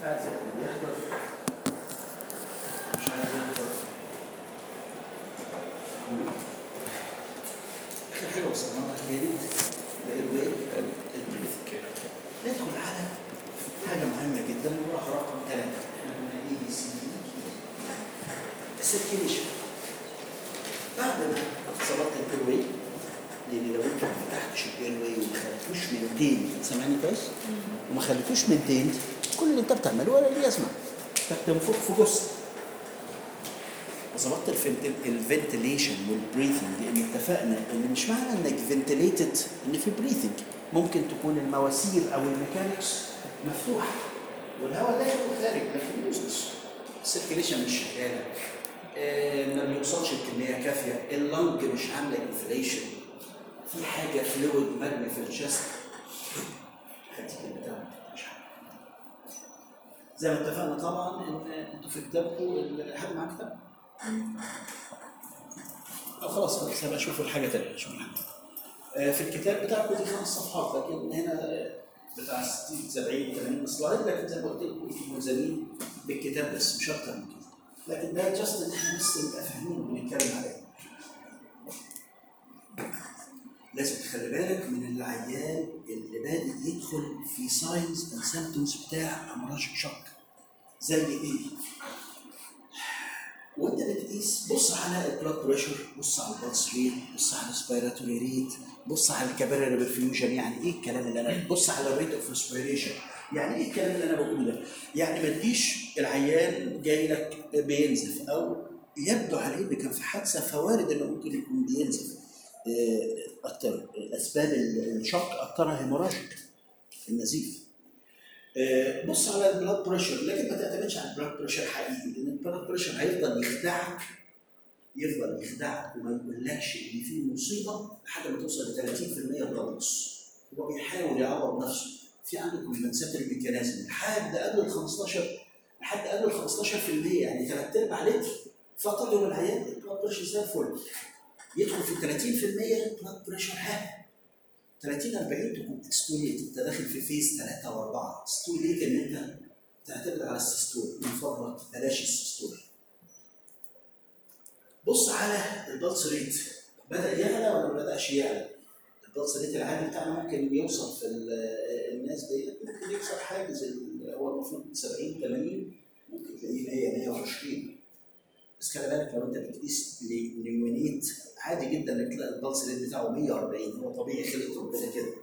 عايز يحضر مش عايز يحضر اخر حاجه وصلنا لها هي دي الايه ندخل على حاجه مهمه جدا وراها رقم ثلاثه احنا قلنا اي بي سي السيركيليشن بعد ما ظبطت البيروي لان لو انت ما فتحتش البيروي وما خليتوش مينتين سامعني كويس؟ وما خليتوش مينتين كل اللي انت بتعمله ولا ليه لازمه انت بتنفخ في جثه وظبطت الفنتليشن والبريثنج لان اتفقنا ان مش معنى انك فنتليتد ان في بريثنج ممكن تكون المواسير او الميكانكس مفتوحه والهواء داخل وخارج لكن يوزلس السيركيليشن مش شغاله آه، ما بيوصلش الكميه كافيه اللنج مش عامله انفليشن في حاجه فلويد مرمي في الجسم هديك البتاع مش عارف زي ما اتفقنا طبعا ان انتوا في كتابكم ال- حد معاه كتاب؟ أو خلاص خلاص هبقى اشوف الحاجه تانيه اشوف الحاجه آه، في الكتاب بتاعكم دي خمس صفحات لكن هنا آه، بتاع 60 70 80 سلايد لكن زي ما قلت لكم انتوا ملزمين بالكتاب بس مش اكتر من كده لكن ده جاست ان احنا بس نبقى فاهمين بنتكلم على ايه لازم تخلي بالك من العيان اللي بادئ يدخل في ساينز اند سيمتومز بتاع امراض شك زي ايه؟ وانت بتقيس بص على البلاد بريشر بص على البلس ريت بص على الريسبيراتوري ريت بص على الكابيلاري برفيوجن يعني ايه الكلام اللي انا بص على الريت اوف ريسبيريشن يعني ايه الكلام اللي انا بقوله ده؟ يعني ما تجيش العيان جاي لك بينزف او يبدو عليه ان كان في حادثه فوارد انه ممكن يكون بينزف آه، اكتر اسباب الشوك اكترها هيموراجيك النزيف آه، بص على البلاد بريشر لكن ما تعتمدش على البلاد بريشر حقيقي لان البلاد بريشر هيفضل يخدعك يفضل يخدعك وما يقولكش ان في مصيبه لحد ما توصل ل 30% بلس هو بيحاول يعوض نفسه في عنده كومبنساتوري ميكانيزم لحد قبل ال 15 لحد قبل ال 15% يعني ثلاث ارباع لتر فقط يوم العيان البلاد بريشر زي الفل يدخل في 30% بلاد بريشر ها 30 40 تكون اكستوليت انت داخل في فيز 3 و4 ستوليت ان انت تعتمد على السيستول من فضلك بلاش السيستول بص على البلس ريت بدا يعلى ولا ما بداش يعلى البلس ريت العادي بتاعنا ممكن يوصل في ال- الناس ديت ممكن يكسر حاجز ال- هو المفروض 70 80 ممكن تلاقيه 100 120 بس خلي بالك لو انت بتقيس ليونيت عادي جدا انك تلاقي البلس ريت بتاعه 140 هو طبيعي خلقه ربنا كده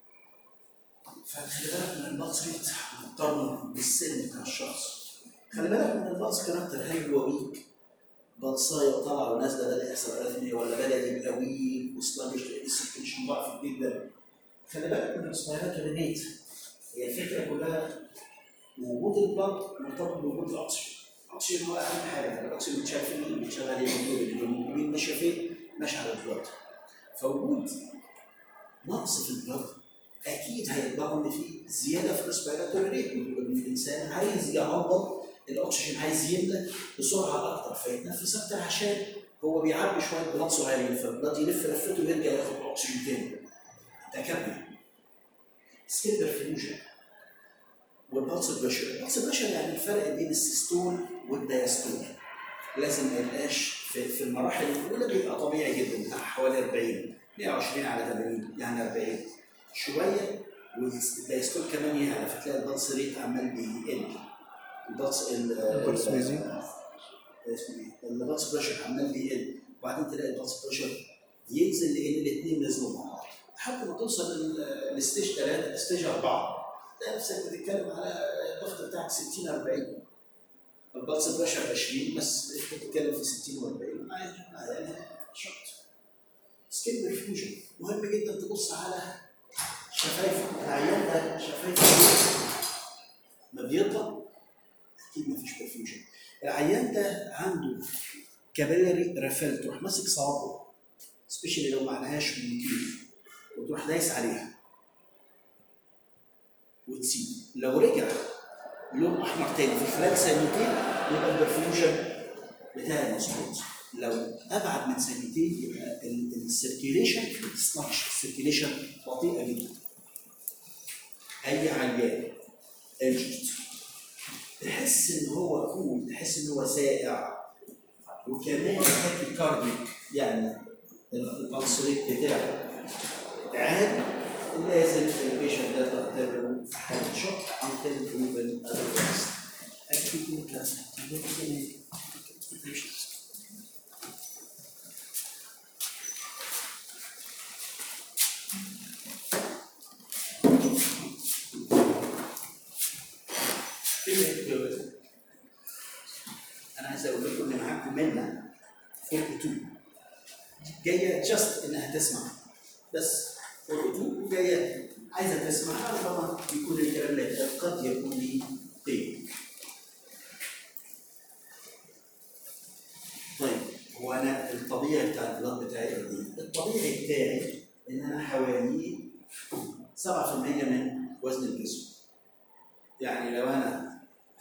فخلي بالك من البلس ريت مقارنه بالسن بتاع الشخص خلي بالك من البلس كاركتر هل هو ويك بلصايه وطالعه ونازله بدا يحصل ارثمية ولا بدا يبقى ويك وسلاجش السيركيشن ضعف جدا خلي بالك من الريسبيراتوري ريت هي الفكره كلها وجود البلد مرتبط بوجود الاكسجين الاكسجين هو اهم حاجه الاكسجين بيتشال فين بيتشال عليه الهيموجلوبين الهيموجلوبين ماشيه فين؟ ماشيه على البلد فوجود نقص في البلد اكيد هيطلع ان في زياده في الريسبيراتوري ريت الانسان عايز يعوض الاكسجين عايز يملى بسرعه اكتر فيتنفس اكتر عشان هو بيعبي شويه بلاد صغيرين فالبلاد يلف لفته ويرجع ياخد اكسجين تاني تكمل سكيل برفيوجن والبلس بريشر البلس بريشر يعني الفرق بين السيستول والدايستول لازم ما يبقاش في, في المراحل الاولى بيبقى طبيعي جدا بتاع حوالي 40 120 على 80 يعني 40 شويه والدايستول كمان يعلى فتلاقي البلس ريت عمال بيقل البلس ال- البلس بيزيد. اسمه ايه؟ البلس بريشر عمال بيقل وبعدين تلاقي البلس بريشر ينزل لان الاثنين نزلوا مع بعض لحد ما توصل لل- لستيج 3 ستيج 4 تلاقي نفسك بتتكلم على الضغط بتاعك 60 40 البلس بريشر 20 بس انت بتتكلم في 60 و40 يعني شوت سكين برفيوجن مهم جدا تبص على شفايفه العيان ده شفايفه ما بيطلع اكيد ما فيش برفيوجن العيان ده عنده كابيلاري رافيل تروح ماسك صوابعه سبيشالي لو ما عليهاش مونوكليف وتروح دايس عليها وتسيب لو رجع لون احمر تاني في خلال ثانيتين يبقى البرفيوجن بتاعي مظبوط لو ابعد من ثانيتين يبقى السيركيليشن ما بتسمعش السيركيليشن بطيئه جدا اي عيان انجت تحس ان هو كول تحس ان هو سائع وكمان تاكي كارديك يعني البلس ريت بتاعه عالي لازم البيشنت ده تعتبره في حاله شوك until proven otherwise. Acute class انا عايز اقول لكم ان معاكم منا 42 جايه جاست انها تسمع بس 42 جايه عايزه تسمع طبعا يكون الكلام اللي هيتقال قد يكون ليه قيمه طيب هو انا الطبيعي بتاع البلاد بتاعي قد ايه؟ الطبيعي بتاعي ان انا حوالي 7% من وزن الجسم يعني لو انا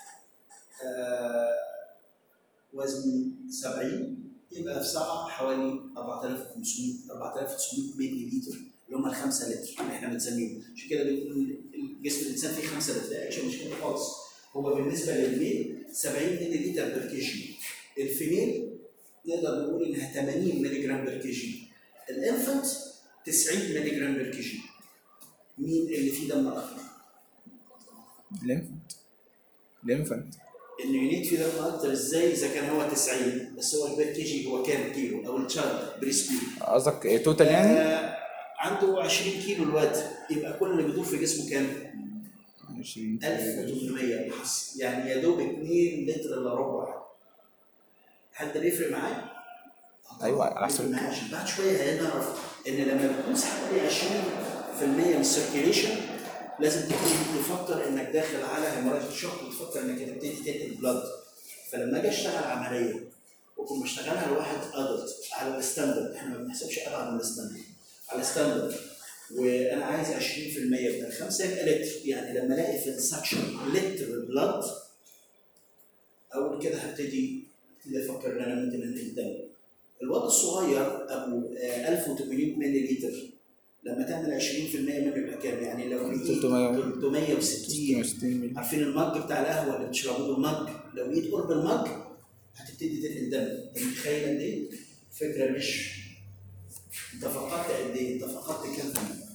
آه وزني 70 يبقى في سبعه حوالي 4500 4900 مللي لتر اللي هم ال 5 لتر اللي احنا بنسميهم عشان كده بنقول جسم الانسان فيه 5 لتر لا مش كده خالص هو بالنسبه للميل 70 مللي لتر بير كي جي الفيميل نقدر نقول انها 80 مللي جرام بير كي جي الانفنت 90 مللي جرام بير كي جي مين اللي فيه دم اكتر؟ الانفنت الانفنت اليونيت فيه دم اكتر ازاي اذا كان هو 90 بس هو البير كي جي هو كام كيلو او التشايلد بريسكيو قصدك توتال يعني؟ آه عنده 20 كيلو الواد يبقى كل اللي بيدور في جسمه كام؟ 20 1800 بحس يعني يا دوب 2 لتر الا ربع هل ده بيفرق معاك؟ أيوة، على حسب بيفرق معاك عشان بعد شويه هنعرف ان لما بتكون حوالي 20% من السيركيليشن لازم تبتدي تفكر انك داخل على هيموراجيك شوك وتفكر انك هتبتدي تنقل بلاد فلما اجي اشتغل عمليه واكون بشتغلها لواحد ادلت على الستاندرد احنا ما بنحسبش ابعد من الستاندرد على الستاندرد وانا عايز 20% من الخمسه يبقى لتر يعني لما الاقي في السكشن لتر بلاد اول كده هبتدي ابتدي افكر ان انا ممكن انقل دم الواد الصغير ابو آه، 1800 مللي لتر لما تعمل 20% منه يبقى كام؟ يعني لو لقيت 300 360 660 مللي عارفين المج بتاع القهوه اللي بتشربوه المج لو جيت قرب المج هتبتدي تنقل دم انت متخيل قد ايه؟ فكره مش انت فقدت قد ايه؟ انت فقدت كام في المية؟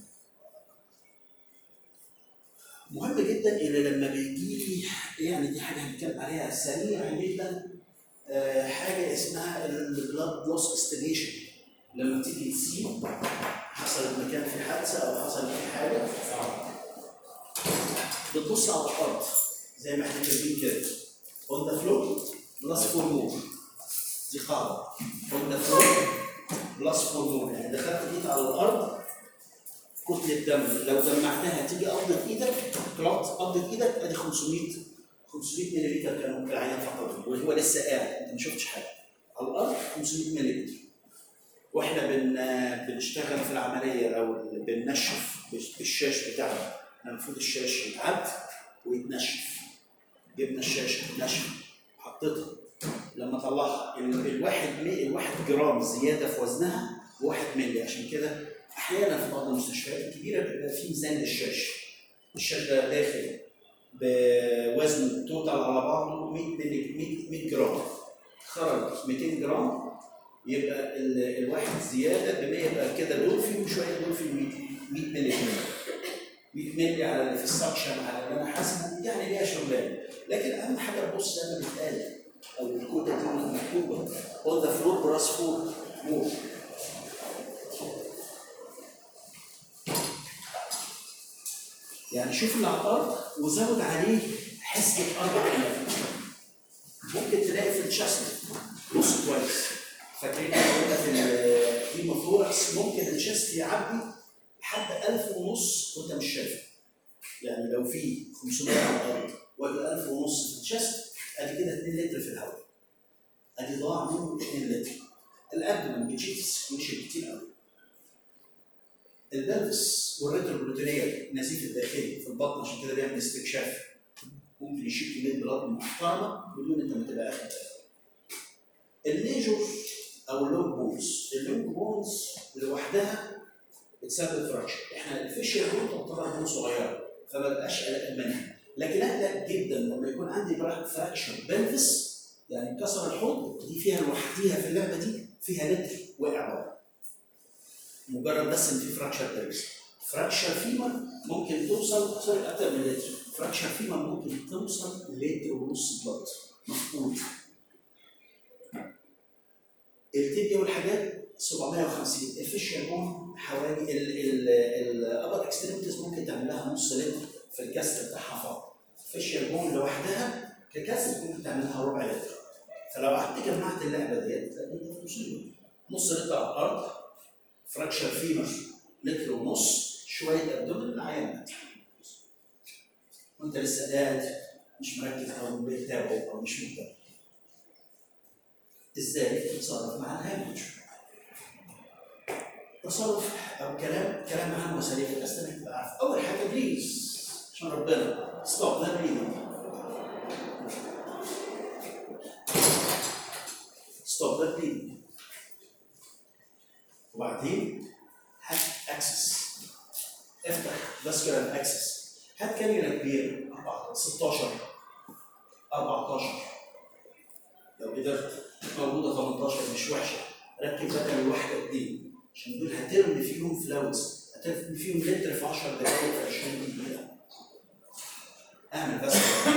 مهم جدا ان لما بيجي لي يعني دي حاجه هنتكلم عليها سريعا جدا آه، حاجه اسمها البلاد لوس استيميشن لما تيجي تسيب حصلت مكان في حادثه او حصل في حاجه بتبص على الارض زي ما احنا كاتبين كده اون ذا فلور بلس فور مور دي قاعده اون ذا فلور بلس فور مور يعني دخلت ايدك على الارض كتله دم لو جمعتها تيجي قبضه ايدك طلعت قبضه ايدك ادي 500 500 مللي لتر كانوا في العيان فقط وهو لسه قاعد انت ما شفتش حاجه على الارض 500 مللي لتر واحنا بن بنشتغل في العمليه او بننشف بالشاش بتاعنا المفروض الشاش يتعد ويتنشف جبنا الشاشه نشف حطيتها لما طلعها ال- الواحد مي الواحد جرام زياده في وزنها واحد مللي عشان كده احيانا في بعض المستشفيات الكبيره بيبقى في ميزان للشاش الشاش ده داخل بوزن توتال على بعضه 100 مللي 100 100 جرام خرج 200 جرام يبقى ال- الواحد زياده ب 100 يبقى كده دول فيهم شويه دول فيهم 100 100 مللي 100 مللي على اللي في السكشن على اللي انا حاسبه يعني ليها شغلانه لكن اهم حاجه تبص زي ما بيتقال او الكوده دي مكتوبه اون ذا فلور براس فور مور يعني شوف اللي على الارض وزود عليه حسبه اربع الاف ممكن تلاقي في الشاسل بص كويس فاكرين احنا قلنا في الهيموثوركس ممكن الشاست يعبي لحد 1000 ونص وانت مش شايفه يعني لو في 500 على الارض وادي 1000 ونص في الشاست ادي كده 2 لتر في الهواء ادي ضاع منه 2 لتر الابدومن بتشيتس مشي كتير قوي البلفس والريتروبروتينيه النزيف الداخلي في البطن عشان كده بيعمل استكشاف ممكن يشيل كميه بلاد محترمه بدون انت ما تبقى اخد بالك. الميجور او اللونج بونز اللونج بونز لوحدها بتسبب فراكشر احنا الفيشيال بون تعتبر بون صغيره فما بقاش قلق منها لكن اقلق جدا لما يكون عندي فراكشر بلفس يعني كسر الحوض دي فيها لوحديها في اللعبه دي فيها لتر وقع بره مجرد بس ان في فراكشر بلفس فراكشر فيمر ممكن توصل سوري اكتر من لتر فراكشر فيمر ممكن توصل لتر ونص بلط مفقود التibia والحاجات 750 الفيشيال بون حوالي الابر اكستريمتيز ممكن تعمل لها نص لتر في الكسر بتاعها فقط الفيشيال بون لوحدها ككسر ممكن تعمل لها ربع لتر فلو قعدت جمعت اللعبه ديت تلاقي انت في مصيبه نص لتر على الارض فراكشر فيمر لتر ونص شويه ابدومن العيان مات وانت لسه قاعد مش مركز او بتتابعه او مش متابع ازاي تتصرف مع الهامج تصرف او كلام كلام عام وسريع بس انك تبقى عارف اول حاجه بليز عشان ربنا ستوب لا بليدنج ستوب لا بليدنج وبعدين هات اكسس افتح فاسكولار اكسس هات كاميرا كبيره 16 14 لو قدرت موجوده 18 مش وحشه ركب بدل الواحده اتنين عشان دول هترمي فيهم فلاوتس هترمي فيهم لتر في 10 دقائق في 20 دقيقه اعمل بس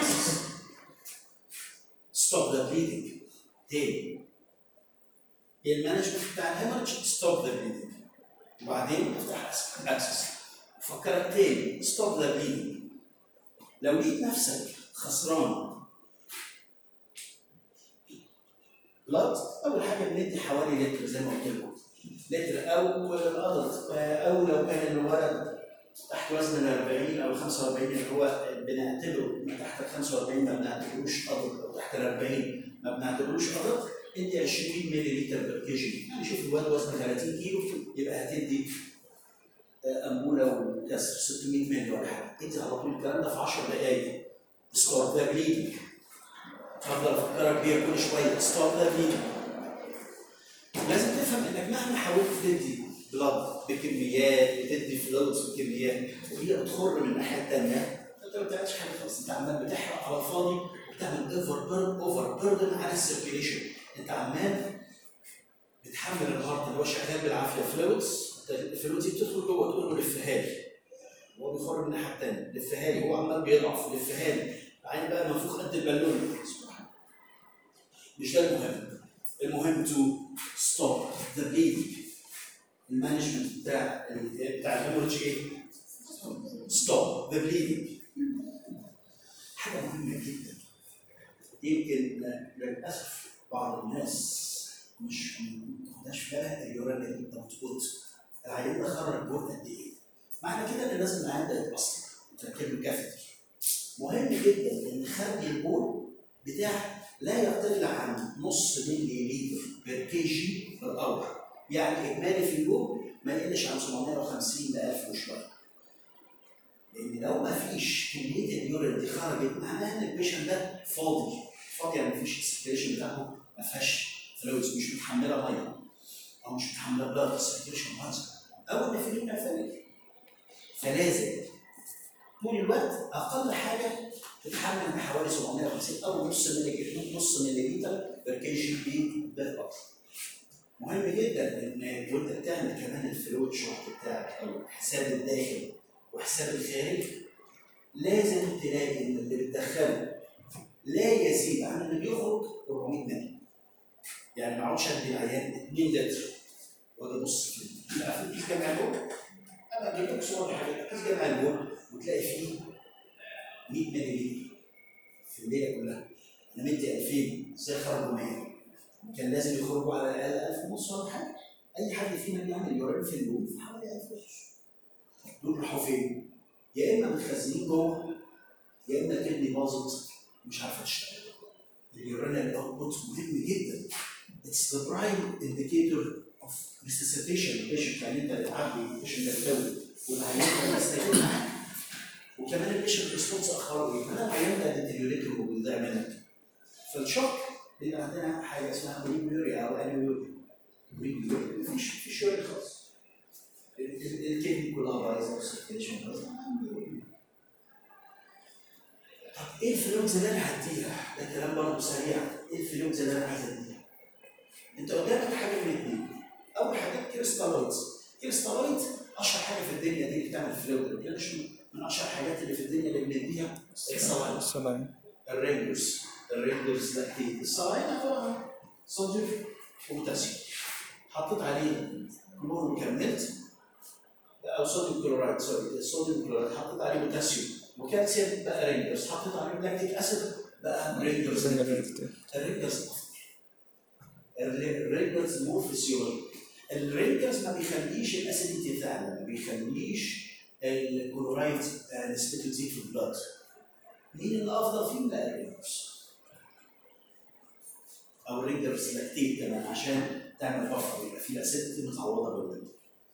ستوب ذا بليدنج تاني المانجمنت بتاع الهيموريدج ستوب ذا بليدنج وبعدين افتح اكسس فكرك تاني ستوب ذا بليدنج لو لقيت نفسك خسران بلاد اول حاجه بندي حوالي لتر زي ما قلت لكم لتر او الادلت او لو كان الولد تحت وزن ال 40 او 45 اللي هو بنعتبره ما تحت ال 45 ما بنعتبروش ادلت او تحت ال 40 ما بنعتبروش ادلت ادي 20 مللي لتر بر كي جي يعني شوف الولد وزنه 30 كيلو يبقى هتدي انبوله وكسر 600 مللي ولا حاجه ادي على طول الكلام ده في 10 دقائق ستارت ذا بليدنج افضل افكرك بيها كل شويه ستارت ذا بليدنج لازم تفهم انك مهما حاولت تدي بلاد بكميات وتدي فلويدز بكميات وهي بتخر من الناحيه الثانيه انت ما بتعملش حاجه خالص انت عمال بتحرق على الفاضي وبتعمل اوفر بيرن اوفر بيردن على السيركيليشن انت عمال بتحمل الهارت اللي هو شغال بالعافيه فلويدز الفلويدز دي بتدخل جوه تقول له لفها لي هو بيخر من الناحيه الثانيه لفها لي هو عمال بيضعف لفها لي العين بقى منفوخ قد البالون مش ده المهم المهم تو ستوب ذا بليدنج المانجمنت بتاع بتاع الهيموريدج ايه؟ ستوب ذا بليدنج حاجه مهمه جدا يمكن للاسف بعض الناس مش ما تاخدهاش بالها اليورين اللي انت بتقول العيان ده خرج بول قد ايه؟ معنى كده ان لازم العيان ده يتاثر تركب له كاثيتر مهم جدا ان خرج البول بتاعك لا يقل عن نص ملي لتر بير كي جي بير اور يعني اجمالي في اليوم ما يقلش عن 750 ل 1000 وشويه لان لو ما فيش كميه اليورين دي خرجت معناها ان البيشنت ده فاضي فاضي يعني ما فيش السيركيليشن بتاعه ما فيهاش فلويدز مش متحمله ميه او مش متحمله بلاد السيركيليشن بايظه او ان في منها فلويد فلازم طول الوقت اقل حاجه تتحمل بحوالي 750 او نص ملي نص ملي لتر بير كي جي بي بالقطر. مهم جدا ان وانت بتعمل كمان الفلويد شورت بتاعك او حساب الداخل وحساب الخارج لازم تلاقي ان اللي بتدخله لا يزيد عن اللي بيخرج 400 ملي. يعني ما اقعدش ادي العيان 2 لتر ولا نص كيلو. لا في كيس جامع البول انا اجيب لك صور لحاجات كيس جامع البول وتلاقي فيه 100 مللي في الليله كلها انا مدي 2000 ازاي خرجوا 100 كان لازم يخرجوا على الاقل 1000 ونص ولا حاجه اي حد فينا بيعمل يورين في اليوم في حوالي 1000 ونص دول راحوا فين؟ يا اما متخزنين جوه يا اما الكدني باظت مش عارفه تشتغل اليورين اوتبوت مهم جدا اتس ذا برايم انديكيتور اوف ريسيسيتيشن البيشنت يعني انت بتعبي البيشنت ده بتولد والعيان ده مستجد معاك وكمان البيشنت ريسبونس اخره ايه؟ انا العيان ده ديتيريوريتور وبيضيع منك فالشوك بيبقى عندنا حاجه اسمها بريميوريا او انيوريا بريميوريا مفيش مفيش يوريا خالص الكدني كلها بايظه والسيركيليشن بايظه طب ايه الفلويدز اللي انا هديها؟ ده كلام برضه سريع ايه الفلويدز اللي انا عايز اديها؟ انت قدامك حاجه من اثنين اول حاجه كريستالويدز كريستالويد اشهر حاجه في الدنيا دي اللي بتعمل فلويد ما مش من اشهر الحاجات اللي في الدنيا اللي بنديها الصلاين الصلاين الرينجرز الرينجرز لاكتيت الصلاين عباره عن صوديوم وبوتاسيوم حطيت عليه كلور وكملت او صوديوم كلورايد سوري الصوديوم كلورايد حطيت عليه بوتاسيوم وكالسيوم بقى رينجرز حطيت عليه لاكتيك اسيد بقى رينجرز الرينجرز الرينجرز مور فيسيولوجي الرينجرز ما بيخليش الاسيديتي تعلى ما بيخليش الكلورايد آه، نسبته تزيد في البلاد مين اللي افضل فيهم؟ لا الرينجرز او الرينجرز لاكتيت كمان عشان تعمل بفر يبقى في الاسيديتي متعوضه بالويند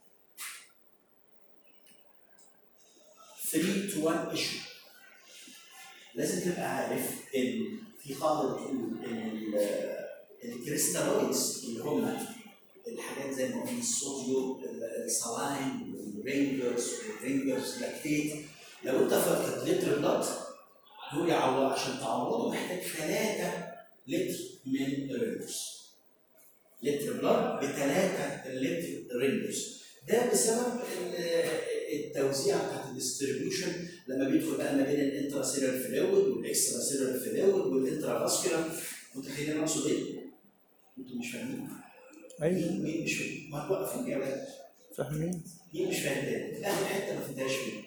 3 to 1 issue لازم تبقى عارف ان في قاعده بتقول ان ال- الكريستالويدز اللي هم الحاجات زي ما قلنا الصوديوم ال- السلاين والرينجرز والرينجرز لاكتيت لو انت فكرت لتر بلاد هو يعوض عشان تعوضه محتاج 3 لتر من الرينجرز لتر بلاد ب 3 لتر رينجرز ده بسبب ال- التوزيع بتاعت الديستريبيوشن لما بيدخل بقى ما بين الانترا سيلر فلويد والاكسترا سيلر فلويد والانترا فاسكولار متخيلين انا اقصد ايه؟ انتوا مش فاهمين؟ ايوه مين مين مش فاهم؟ ما توقفوني يا ولاد فاهمين مين مش فاهم تاني؟ اخر حته ما فهمتهاش فين؟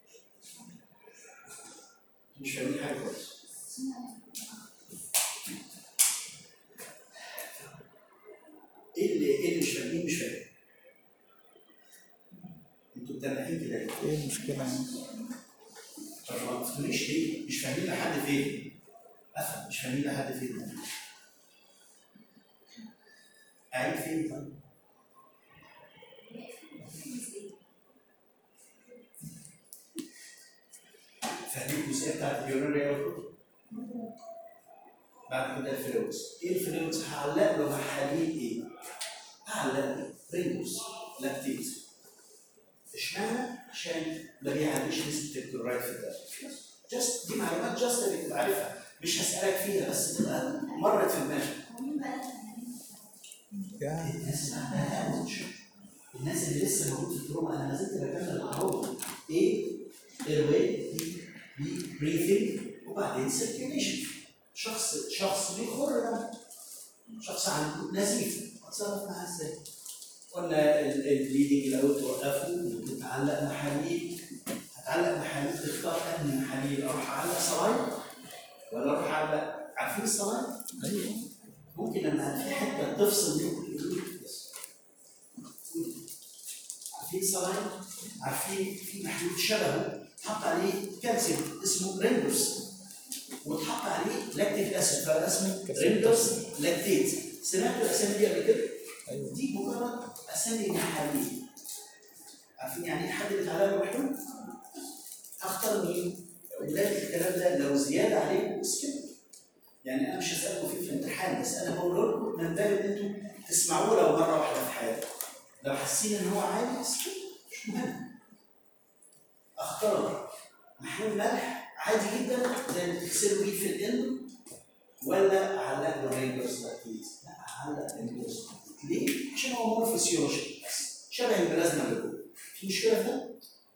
مش فاهمين حاجه خالص ايه اللي ايه اللي مش فاهمين مش فاهم انتوا متنحين كده ليه؟ ايه المشكلة يعني؟ طب ما تقوليش ليه؟ مش فاهمين لحد فين؟ افهم مش فاهمين لحد فين؟ أعيد فين طيب؟ فاهمين الجزئية بتاعت اليورينري اوتبوت؟ بعد كده الفلويدز، ايه الفلويدز؟ هعلق له محاليل ايه؟ هعلق له رينجوس لاكتيت اشمعنى؟ عشان ما بيعليش نسبة الكلورايد في الدم. جاست دي معلومات جاست اللي تبقى عارفها مش هسألك فيها بس تبقى مرت في دماغك. يا الناس اللي عندها هامج الناس اللي لسه موجود في التروما انا ما زلت بكمل الاعراض ايه؟ ايرواي بي بي بريثنج وبعدين سيركيوليشن شخص شخص بيخر دم شخص عنده نزيف اتصرف معاه ازاي؟ قلنا البليدنج لو توقفه ممكن تعلق محاليل هتعلق محاليل تختار انهي محاليل اروح اعلق صلاين ولا اروح اعلق عارفين الصلاين؟ ايوه ممكن لما في حته تفصل بينكم يقولوا بس عارفين صلاين عارفين في محلول شبهه حط عليه كالسيوم اسمه رينجرز وتحط عليه لاكتيك اسيد فبقى اسمه رينجرز لاكتيت سمعتوا الاسامي دي قبل كده؟ ايوه دي مجرد اسامي محليه عارفين يعني ايه حد بيتعلم له محلول؟ هختار مين؟ ولاد الكلام ده لو زياده عليكم اسكتوا يعني انا مش هسالكم فيه في الامتحان بس انا بقول لكم من باب ان انتوا تسمعوه لو مره واحده في حياتكم لو حاسين ان هو عادي اسكتوا مش مهم اختار محلول ملح عادي جدا زي اللي بتغسلوا بيه في القلب ولا اعلق له رينجرز لاكتيت لا اعلق رينجرز لاكتيت ليه؟ عشان هو مور فيسيولوجي بس شبه البلازما اللي جوه في مشكله في ده؟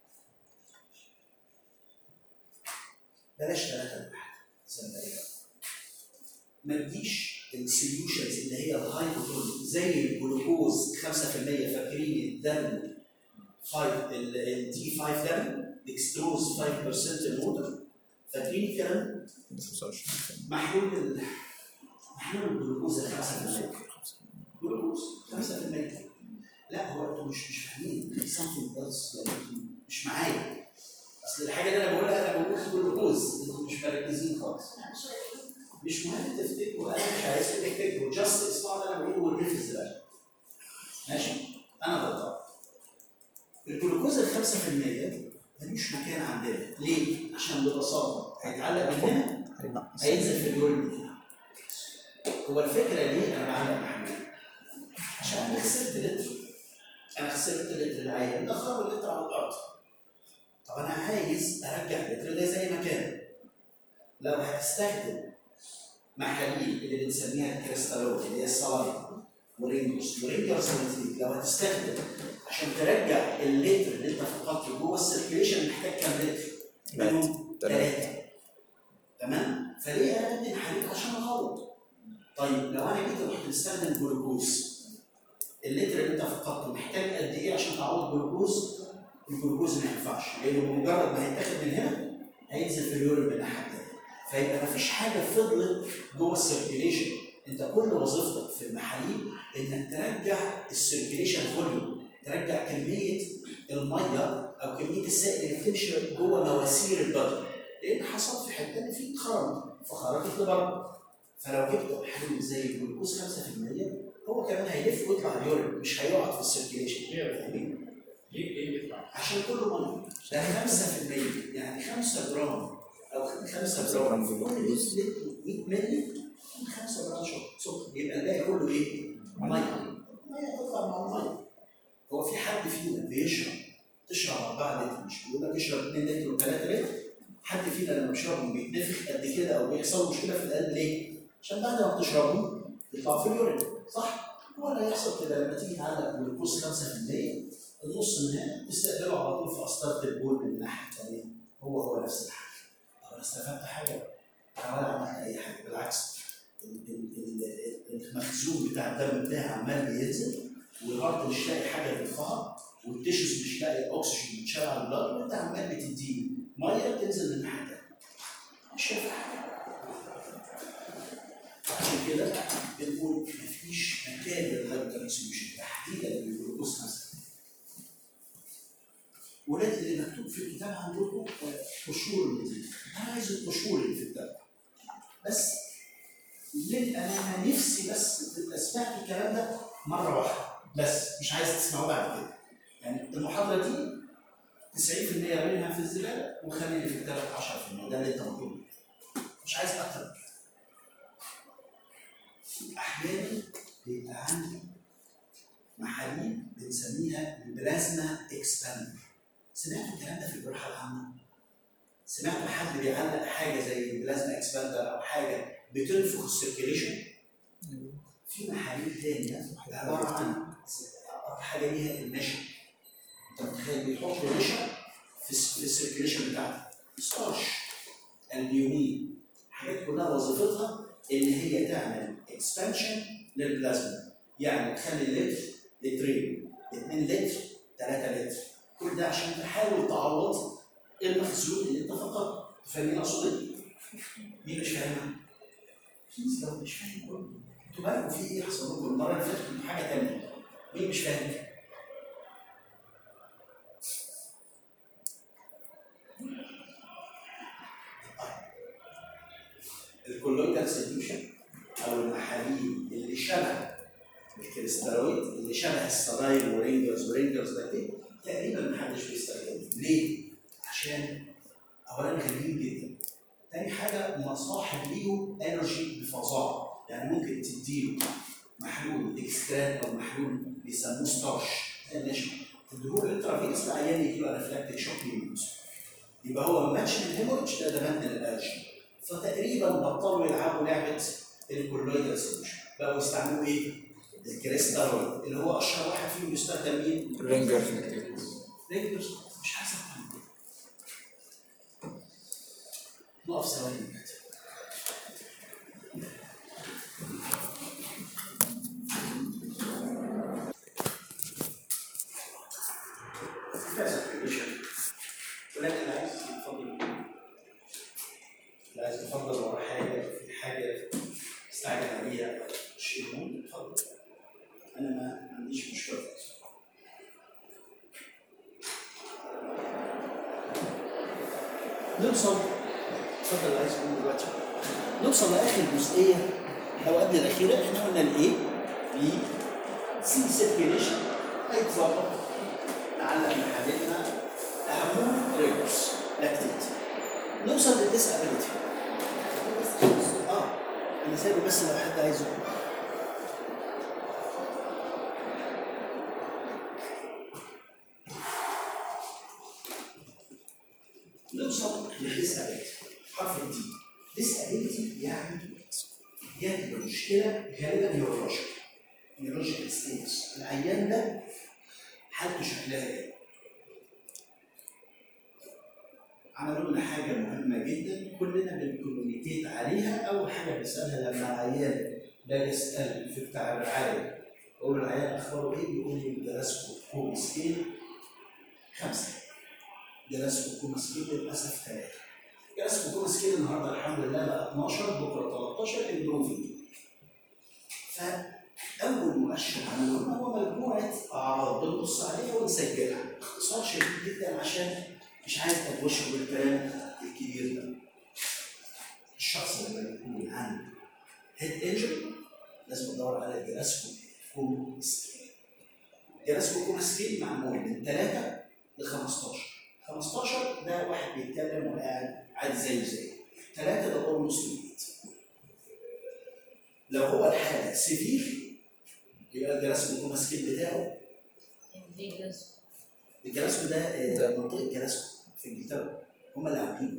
بلاش ثلاثة لواحد زي ما هي. ما تديش السوليوشنز اللي هي الهايبوتون زي الجلوكوز 5% فاكرين الدم 5 الدي 5 دم ديكستروز 5% الووتر فاكرين الكلام ده؟ 25 محلول ال- محلول الجلوكوز 5% جلوكوز 5% لا هو انتوا مش مش فاهمين something else يعني انتوا مش معايا اصل الحاجه اللي انا بقولها انا بقول جلوكوز انتوا مش مركزين خالص مش مهم تفتكروا انا مش عايزكم تفتكروا جاست اسمعوا اللي انا بقوله والريفز بقى ماشي انا غلطان الجلوكوز ال 5% ملوش مكان عندنا ليه؟ عشان ببساطه هيتعلق من هنا هينقص هينزل في اليورين من هنا هو الفكره ليه انا بعلق محمول عشان انا خسرت لتر انا خسرت لتر العين ده خرج اللتر على الارض طب انا عايز ارجع اللتر ده زي ما كان لو هتستخدم محاليل اللي بنسميها الكريستالوت اللي هي الصلايد ورينجرز ورينجرز ونتيجة. لو هتستخدم عشان ترجع اللتر اللي انت فقدته جوه السيركيليشن محتاج كام لتر؟ منهم تلاتة. ثلاثة تمام؟ فليه انا بدي محاليل عشان اعوض؟ طيب لو انا جيت رحت مستخدم جلوكوز اللتر اللي انت فقدته محتاج قد ايه عشان تعوض جلوكوز؟ الجلوكوز ما ينفعش لانه بمجرد ما هيتاخد من هنا هينزل في اليورين من الناحيه الثانيه فيبقى مفيش حاجه فضلت جوه السيركيليشن انت كل وظيفتك في المحاليل انك ترجع السيركيليشن فوليوم ترجع كميه الميه او كميه السائل اللي بتمشي جوه مواسير البدن لان حصل في حته ان في خرج فخرجت لبره فلو جبت محلول زي الجلوكوز 5% هو كمان هيلف ويطلع اليورين مش هيقعد في السيركيليشن فاهمين؟ ليه ليه بيطلع؟ عشان كله ميه ده 5% يعني 5 جرام او 5 جرام جرام جلوكوز. كل 100 مللي 5 جرام شو- سكر يبقى الباقي كله ايه؟ ميه ميه تطلع مع الميه هو في حد فينا بيشرب تشرب 4 لتر مش بيقول لك اشرب 2 لتر و3 لتر حد فينا لما بيشربهم بيتنفخ قد كده او بيحصل له مشكله في القلب ليه؟ عشان بعد ما بتشربهم يطلع في اليورين صح؟ هو اللي هيحصل كده لما تيجي تعلق جلوكوز 5% النص من هنا تستقبله على طول في قسطره البول من الناحيه الثانيه هو هو نفس الحاجه طب انا استفدت حاجه ولا عملت اي حاجه بالعكس ال- ال- ال- المخزون بتاع الدم بتاعي عمال بينزل والهارت مش لاقي حاجه ترفعها والتيشوز مش لاقي اكسجين بيتشال على البلاد وانت عمال بتديني ميه تنزل من الناحيه الثانيه مش شايف حاجه عشان كده بنقول مفيش مكان للهايبر سوليوشن تحديدا للجلوكوز 5 ولاد اللي مكتوب في الكتاب عندكم قشور النتيجه انا عايز القشور اللي في الكتاب بس للامانه نفسي بس تبقى سمعت الكلام ده مره واحده بس مش عايز تسمعه بعد كده يعني المحاضره دي 90% منها في الزباله وخلي في الكتاب 10% ده اللي انت مطلوب مش عايز اكتر من كده احيانا بيبقى عندي محاليل بنسميها البلازما اكسباندر سمعتوا الكلام ده في الجراحه العامه؟ سمعتوا حد بيعلق حاجه زي البلازما اكسباندر او حاجه بتنفخ السيركيليشن؟ في محاليل تانية عباره عن حاجه ليها النشا انت متخيل بيحط نشا في الس- في السيركيليشن بتاعته ستارش البيومين حاجات كلها وظيفتها ان هي تعمل اكسبانشن للبلازما يعني تخلي اللتر لترين 2 لتر 3 لتر كل ده عشان تحاول تعوض المخزون اللي انت فقدته فاهمين اقصد ايه؟ مين مش فاهمها؟ بليز لو مش فاهم قول لي. انتوا بالكم في ايه حصل لكم المره اللي فاتت كنتوا حاجه ثانيه مين مش فاهم؟ الكولويدال سوليوشن او المحاليل اللي شبه الكريستالويد اللي شبه السرايل ورينجرز ورينجرز ده كده تقريبا محدش بيستخدمه ليه؟ عشان اولا غاليين جدا تاني حاجه مصاحب ليهم انرجي بفظاعه يعني ممكن تديله محلول اكسترات او محلول بيسموه ستارش زي النشا تديله الانترافينس العيان يجيله انافلاكتيك شوك يموت يبقى هو ما ماتش من الهيموريدج ده ده مات من الالرجي فتقريبا بطلوا يلعبوا لعبه الكولويدال سوليوشن بقوا يستعملوا ايه؟ الكريستالويد اللي هو اشهر واحد فيهم بيستخدم مين؟ رينجر رينجرز مش عايز اكتر من كده نقف ثواني كده كذا كونديشن ولكن اللي عايز يتفضل اللي عايز يتفضل ورا حاجه في حاجه استعجل عليها شيء مهم اتفضل انا ما ما عنديش مشكله خالص نوصل اتفضل اللي عايز تقوله دلوقتي نوصل لاخر جزئيه او قبل الاخيره احنا قلنا الايه؟ بي سي سيركيليشن هيتظبط نعلق محلتنا اهمهم ريجرز لاكتيت نوصل للديسابيلتي اه انا سايبه بس لو حد عايزه نوصل للديسابيلتي حرف الدي ديسابيلتي يعني جات له مشكله غالبا نيورولوجيك نيورولوجيكال ستيتس العيان ده حالته شكلها ايه؟ عملوا لنا حاجه مهمه جدا كلنا بنكوميونيكيت عليها اول حاجه بنسالها لما العيان باجي اسال في بتاع الرعايه اقول له العيان اخباره ايه؟ بيقول لي جلسكو كوم سكيل خمسه جلسكو كوم سكيل للاسف ثلاثه جلسكو كوم سكيل النهارده الحمد لله بقى 12 بكره 13 اندروفين فاول مؤشر عملوه هو مجموعه اعراض بنبص عليها ونسجلها باختصار شديد جدا عشان مش عايز ادوشه بالكلام الكبير ده الشخص لما يكون عنده هيد انجري لازم ادور على الجلاسكو كوم سكيل الجلاسكو كوم سكيل معمول من 3 ل 15 15 ده واحد بيتكلم وقاعد عادي زيه زي ثلاثة ده اولموست لو هو الحالة سيفير يبقى الجلاسكو كوم سكيل بتاعه الجلاسكو ده آه، منطقة جلاسكو في انجلترا هم اللي عاملينه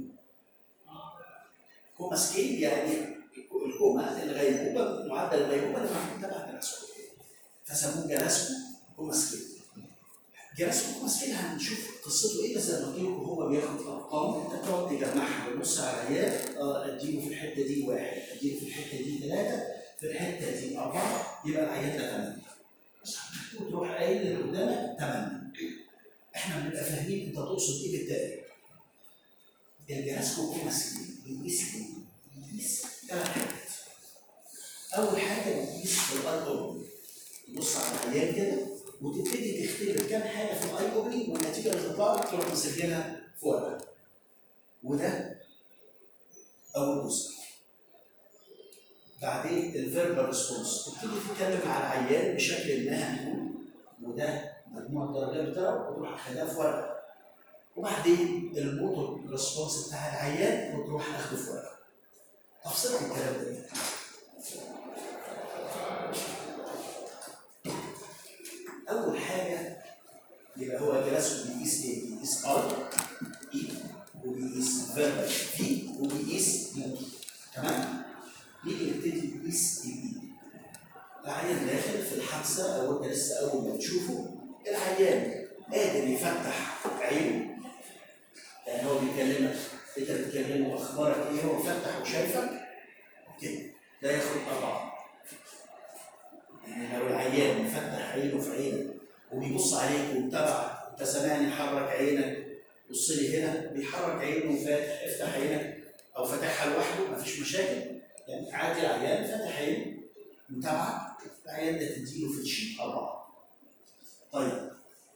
كوما سكيل يعني الكوما الغيبوبة معدل الغيبوبة اللي معمول تبع جلاسكو فسموه جلاسكو كوما سكيل جلاسكو كوما سكيل هنشوف قصته ايه بس لما قلت لكم هو بياخد ارقام انت بتقعد تجمعها وتبص على العيال اه اديله في الحته دي واحد اديله في الحته دي ثلاثه في الحته دي اربعه يبقى العيال ده ثمانيه بس وتروح قايل اللي قدامك ثمانيه احنا بنبقى فاهمين انت تقصد ايه بالتقريب الجلاسكو كوما سكيل بيقيس ايه؟ بيقيس ثلاث حاجات اول حاجه بيقيس في الاي اوبني تبص على العيان كده وتبتدي تختبر كام حاجه في الاي اوبني والنتيجه اللي تطلع لك تروح مسجلها في ورقه وده اول جزء بعدين الفيربال ريسبونس تبتدي تتكلم مع العيان بشكل ما هنقول وده مجموع الدرجات بتاعه وتروح اخدها في ورقه وبعدين الموتور ريسبونس بتاع العيان وتروح اخده في ورقه تفصيل الكلام ده إيه؟ اول حاجه يبقى هو جلسه بيقيس ايه؟ بيقيس ار اي وبيقيس فيربال في وبيقيس موتور تمام؟ نيجي نبتدي نقيس الاي العيان داخل في الحادثه او انت لسه اول ما تشوفه العيان قادر يفتح عينه يعني هو بيكلمك انت بتكلمه اخبارك ايه هو فتح وشايفك اوكي ده ياخد اربعه يعني لو العيان مفتح عينه في عينك وبيبص عليك ومتابعك انت سامعني حرك عينك بص لي هنا بيحرك عينه وفاتح افتح عينك او فاتحها لوحده مفيش مشاكل يعني عادي العيان فاتح عينه متابعك العيان ده تديله في الشيت اربعه طيب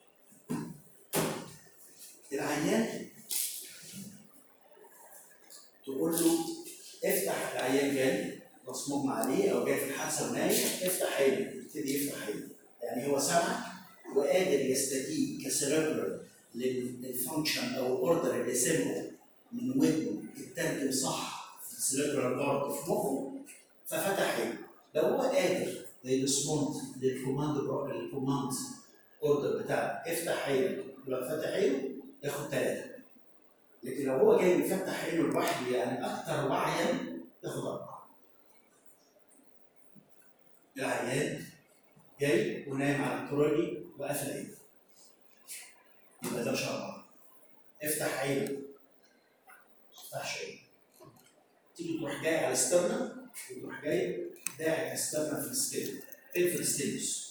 العيان تقول له افتح العيان جاي خلاص مغمى عليه او جاي في الحادثه ونايم افتح عينه يبتدي يفتح عينه يعني هو سامع وقادر يستجيب كسيربرال للفانكشن او الاوردر اللي سمعه من ودنه يترجم صح في السيربرال بارت في مخه ففتح عينه لو هو قادر يرسبوند للكوماند الكوماند اوردر بتاعه افتح عينك يبقى فتح عينه ياخد ثلاثه لكن لو هو جاي يفتح عينه لوحده يعني اكثر وعيا ياخد اربعه العيان جاي ونايم على الترولي وقافل عينه يبقى ده مش اربعه افتح عينك ما تفتحش عينك تيجي تروح جاي على الاسترنم وتروح جاي داعي الاسترنم في الستيل فين في الستيلوس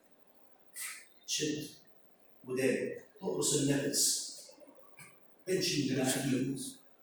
تشد وداري تقرص النفس بنشن جناحيهم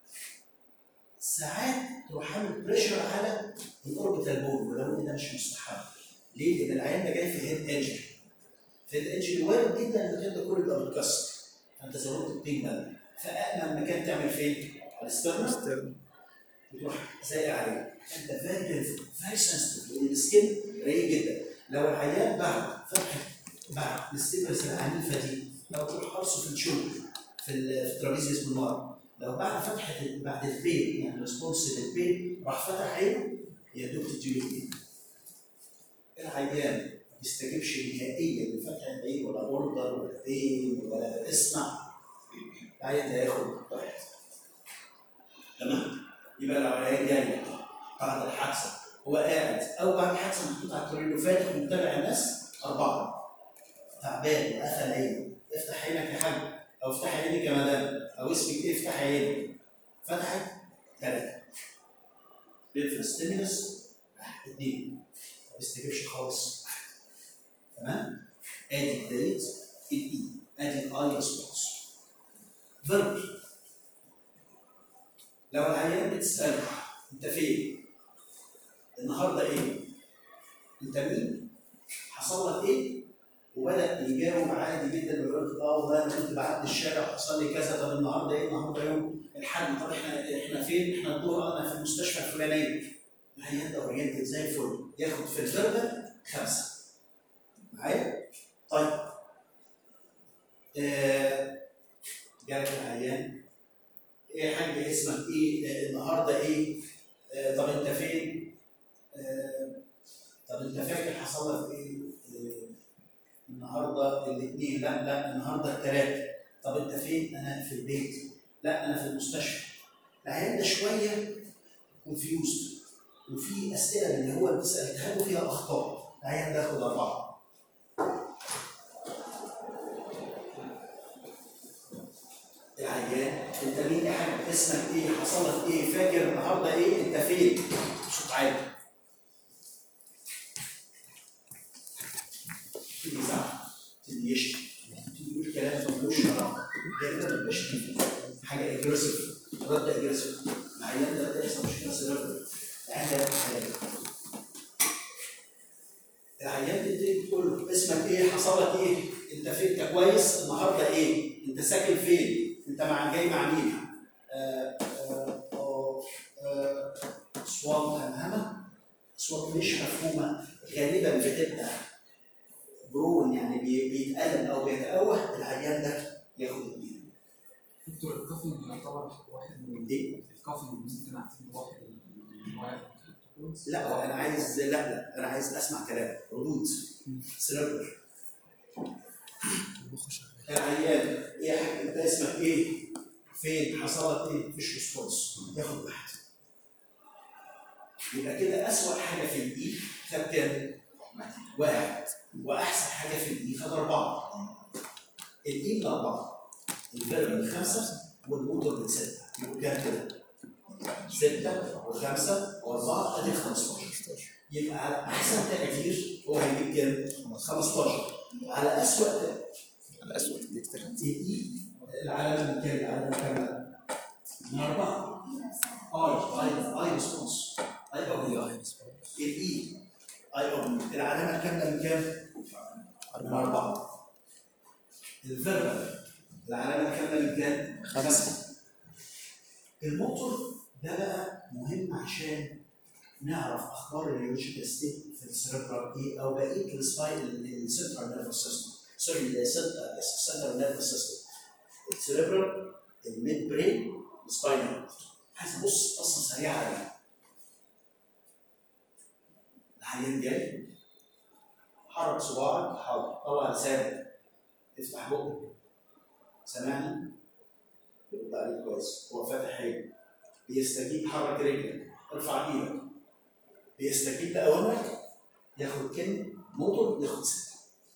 ساعات تروح عامل بريشر على الاوربيتال بون ولو ان ده مش مستحب ليه؟ لان العيان ده جاي في هيد انجري في هيد انجري وارد جدا ان المكان ده كله يبقى متكسر فانت زودت البين ده فامن مكان تعمل فين؟ على الاسترنم وتروح زايق عليه انت فيري فيري سنسيتيف لان السكين رقيق جدا لو العيان بعد فتحه بعد الستيبلز العنيفه دي لو تروح قرصه في الشولدر في ال- في الترابيزيوس بالنار لو بعد فتحه ال- بعد البين يعني ريسبونس للبين راح فتح عينه يا دوب تديله ايه؟ العيان ما بيستجيبش نهائيا لفتح العين ولا اوردر ولا بين ولا اسمع العيان ده ياخد واحد تمام؟ يبقى لو العيان جاي بعد الحادثه هو قاعد او بعد الحادثه محطوط على الطريق وفاتح ومتابع الناس اربعه تعبان وقفل عينه افتح عينك يا حاج او افتح عينك يا مدام او اسمك ايه افتح عينك فتحت ثلاثه بيرفل ستيمولس اثنين ما بيستجيبش خالص تمام ادي بدايه الاي ادي الاي ريسبونس فيرب لو العيان بتساله انت فين؟ النهارده ايه؟ انت مين؟ حصل لك ايه؟ وبدا يجاوب عادي جدا ويقول لك اه والله انا كنت بعدي الشارع وحصل لي كذا طب النهارده ايه؟ النهارده يوم الحد طب احنا احنا فين؟ احنا الظهر انا في المستشفى الفلانيه العيان ده اورينتد زي الفل ياخد في الفيربال خمسه معايا؟ طيب آه جالك العيان ايه يا حاج اسمك ايه؟ آه النهارده ايه؟ آه طب انت فين؟ آه طب انت فاكر حصل لك ايه؟ آه النهارده الاثنين لا لا النهارده الثلاثه طب انت فين؟ انا في البيت لا انا في المستشفى العيان ده شويه كونفيوزد وفي اسئله اللي هو انت سالتها له فيها اخطاء العيان ده ياخد اربعه العيان انت مين يا حاج اسمك ايه حصل لك ايه فاكر النهارده ايه انت فين صوت عالي تيجي يزعق تيجي يشتم تيجي يقول كلام ملوش علاقه ده كده مش حاجه اجريسيف رد اجريسيف العيان ده ده يحصل مشكله سيرفر العيان ده حاجة. العيان تبتدي تقول له اسمك ايه حصل لك ايه انت فين انت كويس النهارده ايه انت ساكن فين انت مع جاي مع مين آه، آه، آه، آه، اصوات مهمهمه اصوات مش مفهومه غالبا بتبقى برون يعني بي- بيتألم او بيتأوه العيان ده ياخد اثنين دكتور الكافيين يعتبر واحد من ايه؟ الكافيين ممكن اعتبره واحد من انواع الكورتيكوز لا انا عايز لا لا انا عايز اسمع كلام ردود سيرفر العيان ايه يا حاج انت اسمك ايه؟ فين؟ حصل لك ايه؟ مفيش ريسبونس ياخد واحد يبقى كده أسوأ حاجة في الإي خد كام؟ واحد وأحسن حاجة في الإي خد أربعة الإي بالأربعة الفيرب بخمسة والموتور بستة يبقوا كام كده؟ ستة وخمسة وأربعة أدي 15 يبقى على أحسن تقدير هو هيجيب كام؟ 15 على أسوأ تقدير الأسود دكتور الاي العلامه من كام؟ العلامه كام؟ من اربعه اي اي اي ريسبونس اي او بي الاي اي او بي العلامه الكامله من كام؟ من اربعه الفيربال العلامه الكامله من كام؟ خمسه الموتور ده بقى مهم عشان نعرف اخبار الريولوجيكال ستيت في السيربرال ايه او بقيه السباين السنترال نيرفس سيستم سوري السنترال نيرفس سيستم السيربرال الميد برين السباينال عايز ابص بصه سريعه عليها العيان جاي حرك صباعك حاضر طلع لسانك افتح بقك سامعني يرد عليك كويس هو فاتح عينه بيستجيب حرك رجلك ارفع ايدك بيستجيب لاوامرك ياخد كلمه موتور ياخد سنه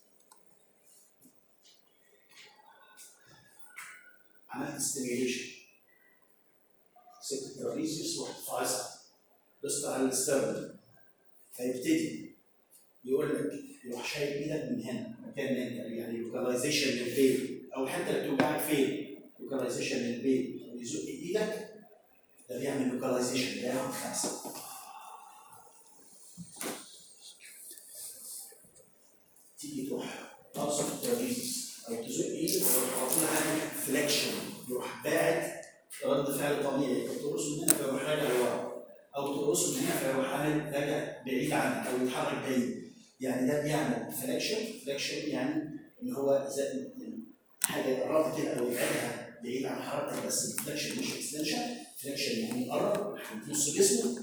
عملت ستيميوليشن سكت الترابيزيوس رحت فايزر دوست على الستيرن فيبتدي يقول لك يروح شايل ايدك من هنا مكان من يعني لوكاليزيشن للبين او الحته اللي بتوجعك فين لوكاليزيشن للبين ويزق ايدك ده بيعمل لوكاليزيشن ده ياخد خمسه تيجي تروح توصف الترابيزيوس او تزق ايدك ويروح على طول عامل فليكشن يروح باعد رد فعل طبيعي او ترقصه من هنا فيروح راجع لورا او ترقصه من هنا فيروح عامل راجع بعيد عنك او يتحرك بعيد يعني ده بيعمل فليكشن فليكشن يعني ان هو زي يعني حاجه يقربها كده او يبعدها بعيد عن حركتك بس فليكشن مش اكستنشن فليكشن يعني يقرب في نص جسمه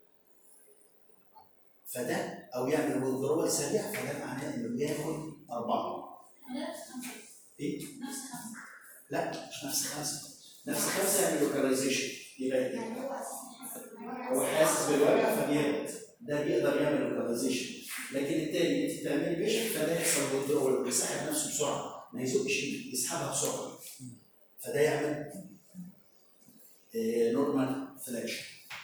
فده او يعمل وذرول سريع فده معناه انه بياخد اربعه ايه؟ لا مش نفس خمسه نفس خمسه يعمل لوكاليزيشن يبقى إيه؟ هو حاسس بالوجع يبعد ده بيقدر يعمل لوكاليزيشن لكن التاني انت تعملي بيشن فده يحصل withdrawal يسحب نفسه بسرعه ما يزقش ايدك يسحبها بسرعه فده يعمل نورمال فلاكشن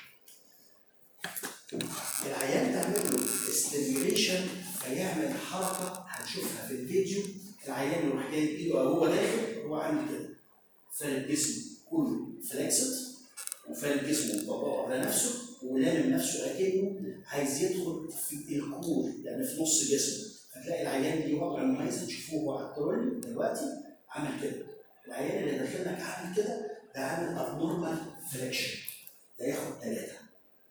العيان تعمل له ستيميوليشن فيعمل حركه هنشوفها في الفيديو العيان يروح جايب ايده او هو داخل هو عامل كده فارد جسمه كله فليكسد وفارد جسمه وطبقه على نفسه ولامم نفسه اكنه عايز يدخل في الكور يعني في نص جسمه هتلاقي العيان ليه وضع مميز تشوفوه هو على الترولي دلوقتي عامل كده العيان اللي داخلك عامل كده ده عامل ابنورمال فليكشن ده ياخد ثلاثه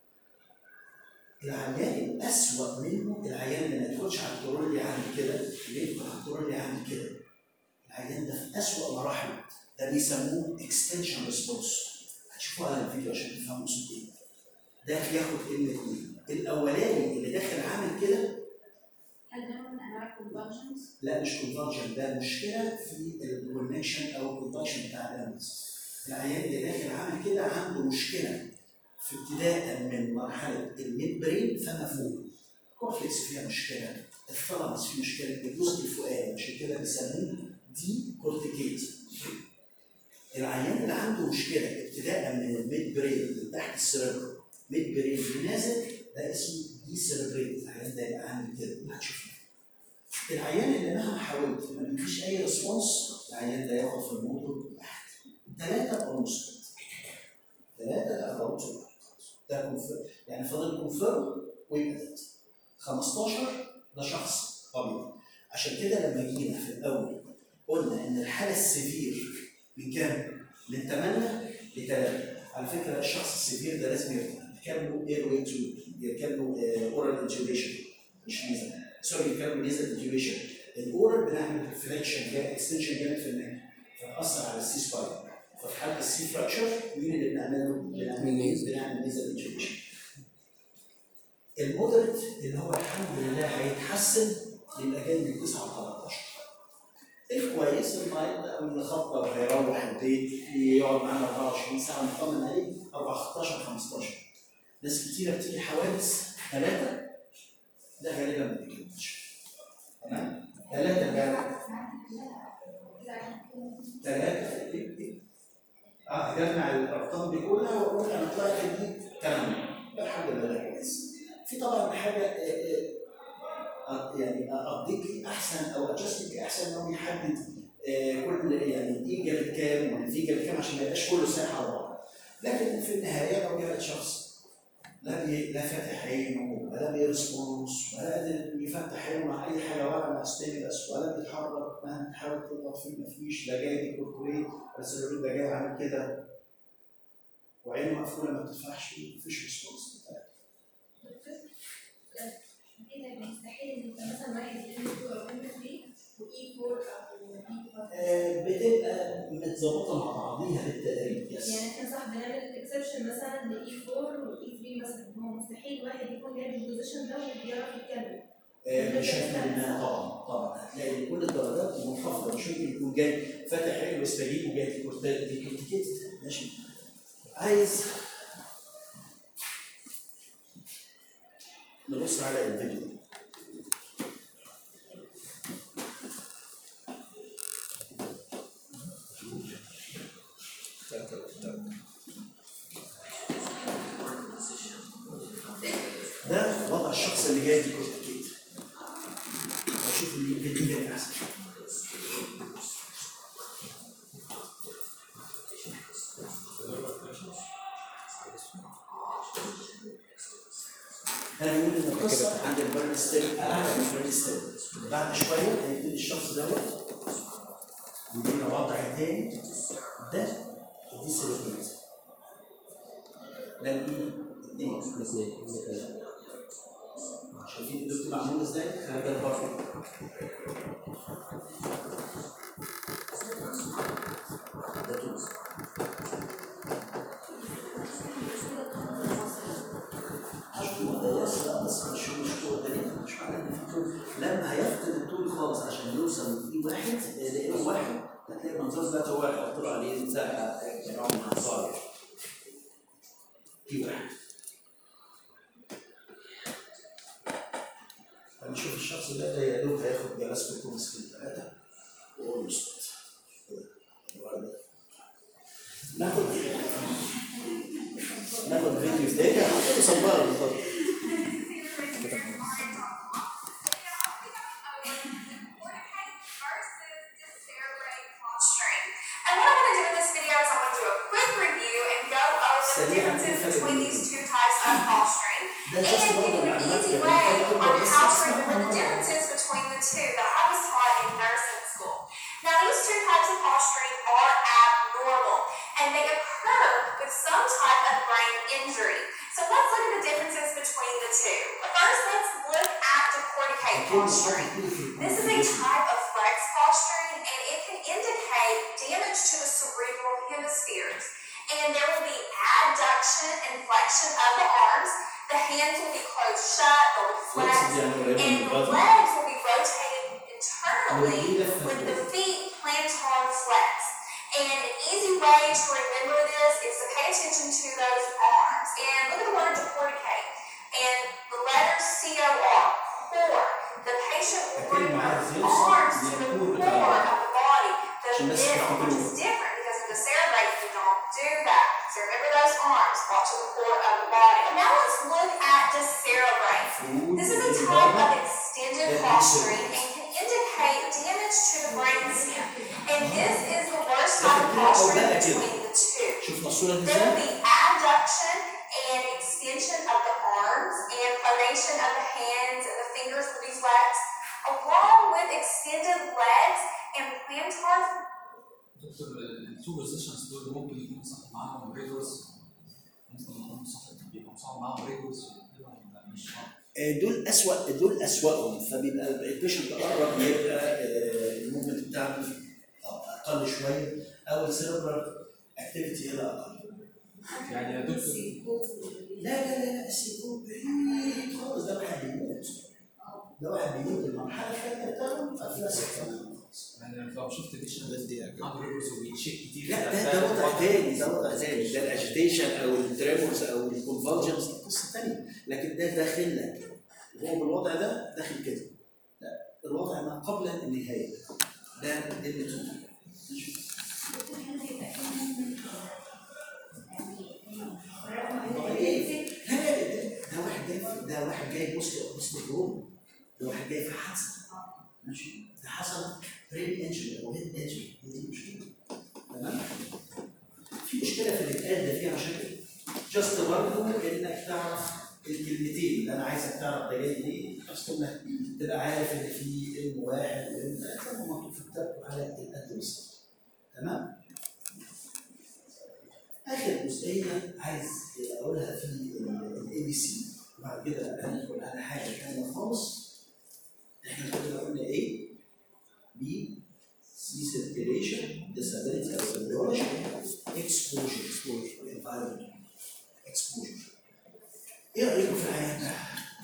العيان الأسوأ منه العيان اللي ما يدخلش على الترولي عامل كده اللي يدخل على الترولي عامل كده العيان ده في أسوأ مراحله ده بيسموه اكستنشن ريسبونس هتشوفوها على الفيديو عشان تفهموا اسمه ايه ده بياخد كلمة ايه الاولاني اللي داخل عامل كده هل ده نوع من انواع الكونفرجنز؟ لا مش كونفرجن ده مشكله في الكونكشن او الكونفرجن بتاع الامبلس العيان اللي داخل عامل كده عنده مشكله في ابتداء من مرحله الميد برين فما فوق كورفلكس فيها مشكله الثالاموس فيه مشكله الجزء الفوقاني عشان كده بيسموه دي كورتيكيت العيان اللي عنده مشكله ابتداء من الميد برين من تحت السيربر ميد برين نازل ده اسمه دي سيربريت العيان ده يبقى عامل كده هتشوفه العيان اللي مهما حاولت ما بيديش اي ريسبونس العيان ده ياخد في الموتور واحد ثلاثه ونص ثلاثه لا ضربت ده كونفيرم يعني فاضل كونفيرم ويبقى ده 15 ده شخص ابيض عشان كده لما جينا في الاول قلنا ان الحاله السيفير من كام؟ من 8 ل 3 على فكره الشخص السيفير ده لازم يركب له اير واي يركب له اورال انتيوبيشن مش ميزه سوري يركب له ميزه انتيوبيشن الاورال بنعمل فليكشن جامد اكستنشن جامد في النك فتاثر على السي سباين ففي حاله السي فراكشر مين اللي بنعمله؟ بنعمل ميزه بنعمل ميزه انتيوبيشن المودريت اللي هو الحمد لله هيتحسن يبقى جاي من 9 ل 13 الكويس المريض او اللي خطه وهيروح البيت يقعد معانا 24 ساعه نطمن عليه 14 15 ناس كتيره بتيجي حوادث ثلاثه ده غالبا ما بيكملش تمام ثلاثه ده ثلاثه اه اجمع الارقام دي كلها واقول انا طلعت دي تمام الحمد لله كويس في طبعا حاجه آه، آه، يعني ابديت احسن او ادجستنج احسن انه يحدد آه، كل يعني دي جابت كام ودي جابت كام عشان ما يبقاش كله سايح على بعض لكن في النهايه لو جابت شخص لا بي لا فاتح عينه ولا بيرسبونس ولا قادر يفتح عينه مع اي حاجه ولا مع ستيمولس ولا بيتحرك مهما تحاول تضغط فيه مفيش لا جاي ديكورتوريت بس الراجل ده جاي عامل كده وعينه مقفوله ما بتفتحش مفيش ريسبونس كده بيستحيل ان انت مثلا واحد يقول له او ام 3 واي 4 او اي 5 آه، بتبقى متظبطه مع بعضيها بالتدريج يس يعني احنا صح بنعمل اكسبشن مثلا لاي 4 واي 3 مثلا هو مستحيل واحد يكون جايب البوزيشن ده وبيعرف يتكلم آه، بشكل ما طبعا طبعا هتلاقي كل الدرجات منخفضه مش ممكن يكون جاي فاتح عينه ويستجيب وجاي ديكورتيكيت ماشي عايز نبص على الفيديو ده وضع الشخص اللي جاي ديكورتيكيت اشوف الفيديو كده احسن انا بقول ان القصه عند البرن ستيل اعلى من البرن ستيل بعد شويه هيبتدي الشخص دوت يدينا وضع تاني ده دي سيلفيت ده الايه؟ اثنين شايفين الدكتور معمول ازاي؟ خلي بالك برضه ده توز مشكور ده يس لا بس مش مشكور ده ليه؟ مش معنى ان في طول لما هيفقد الطول خالص عشان يوصل في واحد لقينا واحد هتلاقي المنظر ده هو يحط له عليه زرقاء نوع من الحصاير في واحد اشوف الشخص ده ده يا دوب هياخد جلسه كل مسكين ثلاثه واقول له اسكت كده. وبعد ده. ناخد ناخد فيديو تاني هحط صباره بالظبط كده خلاص And what I want to do in this video is I want to do a quick review and go over the Sadiqa, differences I'm between these two types of posturing ده and just give برضه you an معلومات easy كده. way بنحط on بس how to اسمها remember the مرة. differences between the two that I was taught in nursing school. Now these two types of posturing are abnormal and they occur with some type of brain injury. So let's look at the differences between the two. First, let's look at decorticate أكيد posturing. بنحط في This is a type of flex posturing and it can indicate damage to the cerebral hemispheres. And there will be adduction and flexion of the arms. The hands will be closed shut, they'll be Flex flexed, دي يعني قريبة and من the البطن legs will be rotated internally والإيد لفة with the لفوق. feet plantar flex. And an easy way to remember this is to pay attention to those arms. And look at the word decorticate. And the letter C-O-R, core. The patient will أكيد bring معاها their زي arms to زي the الكور core بتاع of the body, the عشان بس middle, which تفتكروه. is different because in the cerebrate you don't do that. So remember those arms, walk to the core of the body. And now let's look at decerebrate. فود This is a ودي type برضه. of extended Yeah, posturing and can indicate damage to the brainstem. And this is the worst type of posturing between the two. شفنا الصورة دي There will ازاي؟ be adduction and extension of the arms and pronation of the hands and the fingers will be flexed, along with extended legs and plantar دكتور التو بوزيشنز دول ممكن يكون صح معاهم ريجورس ممكن يكون صح يكون صح معاهم ريجورس ولا مش صح آه، دول اسوأ دول اسوأهم فبيبقى البيشنت قرب يبقى آه، الموفمنت بتاعته اقل شويه او السيربرال اكتيفيتي هنا اقل يعني يا دكتور لا لا لا لا السيكون بعيد خالص ده واحد بيموت ده واحد بيموت المرحله الثانيه بتاعته افلاس خالص يعني لو شفت بيشنت بدي أجل. عنده ريجورس وبيتشيك كتير لا ده ده وضع تاني ده وضع تاني ده الاجيتيشن او التريمورز او الكونفولجنز قصه تانيه لكن ده داخل لك هو بالوضع ده داخل كده لا الوضع ما قبل النهايه ده ال لا لا ده ده واحد جاي ده واحد جاي بص بص الجروب ده واحد جاي في حادثه ماشي ده حصل برين انجري او هيد انجري هي دي المشكله تمام في مشكله في الاتقال ده فيها مشاكل جاست برضه انك تعرف الكلمتين اللي انا عايزك تعرف ده جاي ليه جاست انك تبقى عارف ان في علم واحد وعلم كان مكتوب في كتابته على القد بالظبط تمام اخر جزئيه عايز اقولها في الاي بي سي وبعد كده هندخل على حاجه ثانيه خالص احنا كده قلنا ايه بي سي سيركيليشن ديسابيلتي او سيرولوجي اكسبوجر اكسبوجر انفايرمنت اكسبوجر ايه رايكم في العيان ده؟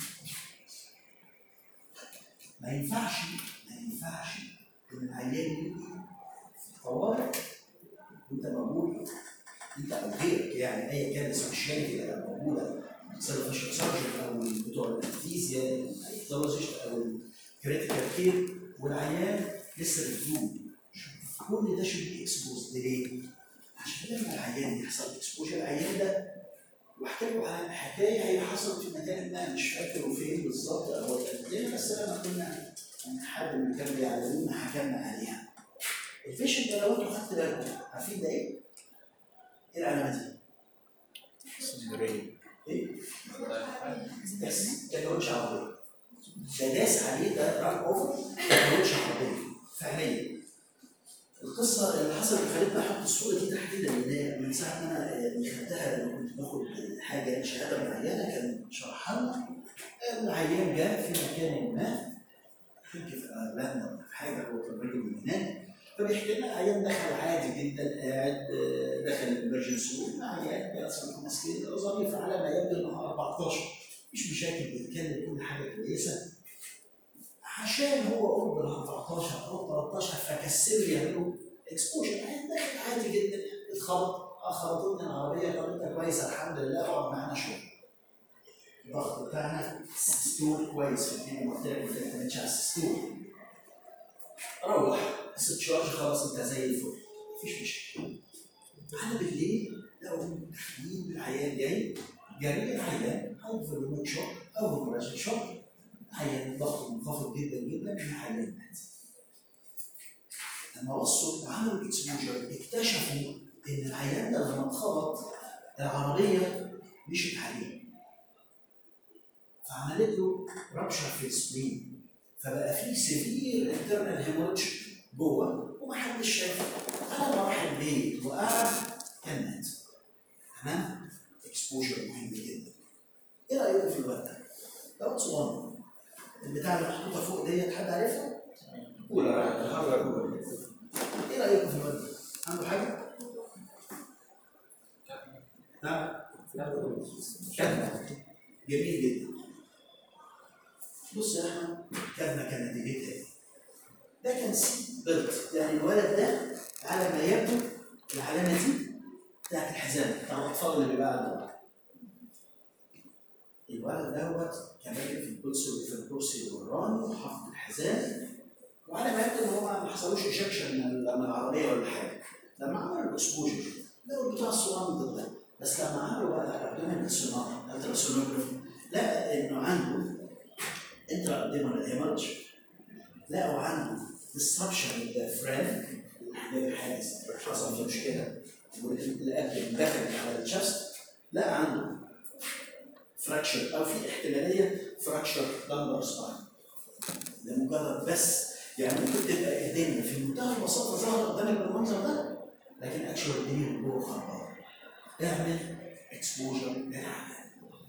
ما ينفعش ما ينفعش ان العيان يجي في الطوارئ وانت موجود انت او غيرك يعني ايا كان السبيشاليتي اللي هتبقى موجوده سيرفيشال سيرجن او بتوع الانستيزيا الايثولوجيست او الكريتيكال كير والعيان لسه بتزوم كل ده شو اكسبوز ليه؟ عشان لما العيان يحصل اكسبوجر العيان ده واحكي لكم على حكايه هي حصلت في مكان ما مش فاكر فين بالظبط او قد ايه بس لما كنا يعني حد من اللي كان بيعلمونا حكى لنا عليها. الفيشن ده لو انتوا خدتوا بالكم عارفين ده ايه؟ ايه العلامه دي؟ اسكندريه ايه؟ بس ده لونش عربيه ده داس عليه ده راح اوفر ده لونش عربيه فعليا القصه اللي حصلت خلتني احط الصوره دي تحديدا لان من ساعه ما انا آه، خدتها لما كنت باخد حاجه شهاده معينه كان شرحها لنا آه، العيان جاء في مكان ما يمكن في ايرلندا ولا في حاجه هو كان راجل من هناك فبيحكي لنا عيان دخل عادي جدا قاعد آه، دخل الامرجنسي روم عيان بيحصل مسكين ظريف على ما يبدو انها 14 مش مشاكل بيتكلم كل حاجه كويسه عشان هو قرب ال 14 او 13 فكسروا يعملوا اكسبوجر عيان داخل عادي جدا اتخبط اه خبطتني العربيه طب انت كويس الحمد لله اقعد معانا شويه الضغط بتاعنا ستول كويس في الدنيا قلت لك ما تعتمدش على الستول روح استشارج خلاص انت زي الفل مفيش مشكله احنا بالليل لو داخلين العيان جاي جري العيان او في الريموت شوك او هيموراجيك شوك عيان ضغطه منخفض جدا جدا العيان مات لما وصلوا وعملوا اكسبوجر اكتشفوا ان العيان ده لما اتخبط العربيه مشيت عليه فعملت له رابشر في السبرين فبقى في سيفير انترنال هيموريدج جوه ومحدش شايفه انا راح البيت وقعد كان مات تمام اكسبوجر مهم جدا ايه رايكم في الوقت ده؟ ده صغير البتاع اللي محطوطه فوق ديت حد عارفها؟ اولى الهارد اولى ايه رايكم في الوقت ده؟ عنده حاجه؟ نعم كلمه جميل جدا بص يا احمد كلمه كان نتيجتها ايه؟ ده كان سي بيلت يعني الولد ده على ما يبدو العلامه دي بتاعت الحزام بتاع الاطفال اللي بيبقى عندهم الولد دوت كان راكب في الكرسي في الكرسي الوراني وحاطط الحزام وعلى ما يبدو ان هو ما حصلوش ايجكشن من من العربيه ولا حاجه لما عملوا الاكسبوجر لقوا بتاع الصوران ده بس لما عملوا بقى ابدومين سونار التراسونوجرافي لقى انه عنده انترا ابدومين هيمرج لقوا عنده ديستربشن للفران الحاجز حصل فيه مشكله والقلب دخلت على الشست لقى عنده فراكشر او في احتماليه فراكشر لمبر سباين لمجرد بس يعني ممكن تبقى ايدينا في منتهى البساطه ظاهره قدامك بالمنظر ده لكن اكشوال ايدينا من جوه خربانه اعمل اكسبوجر للعلامه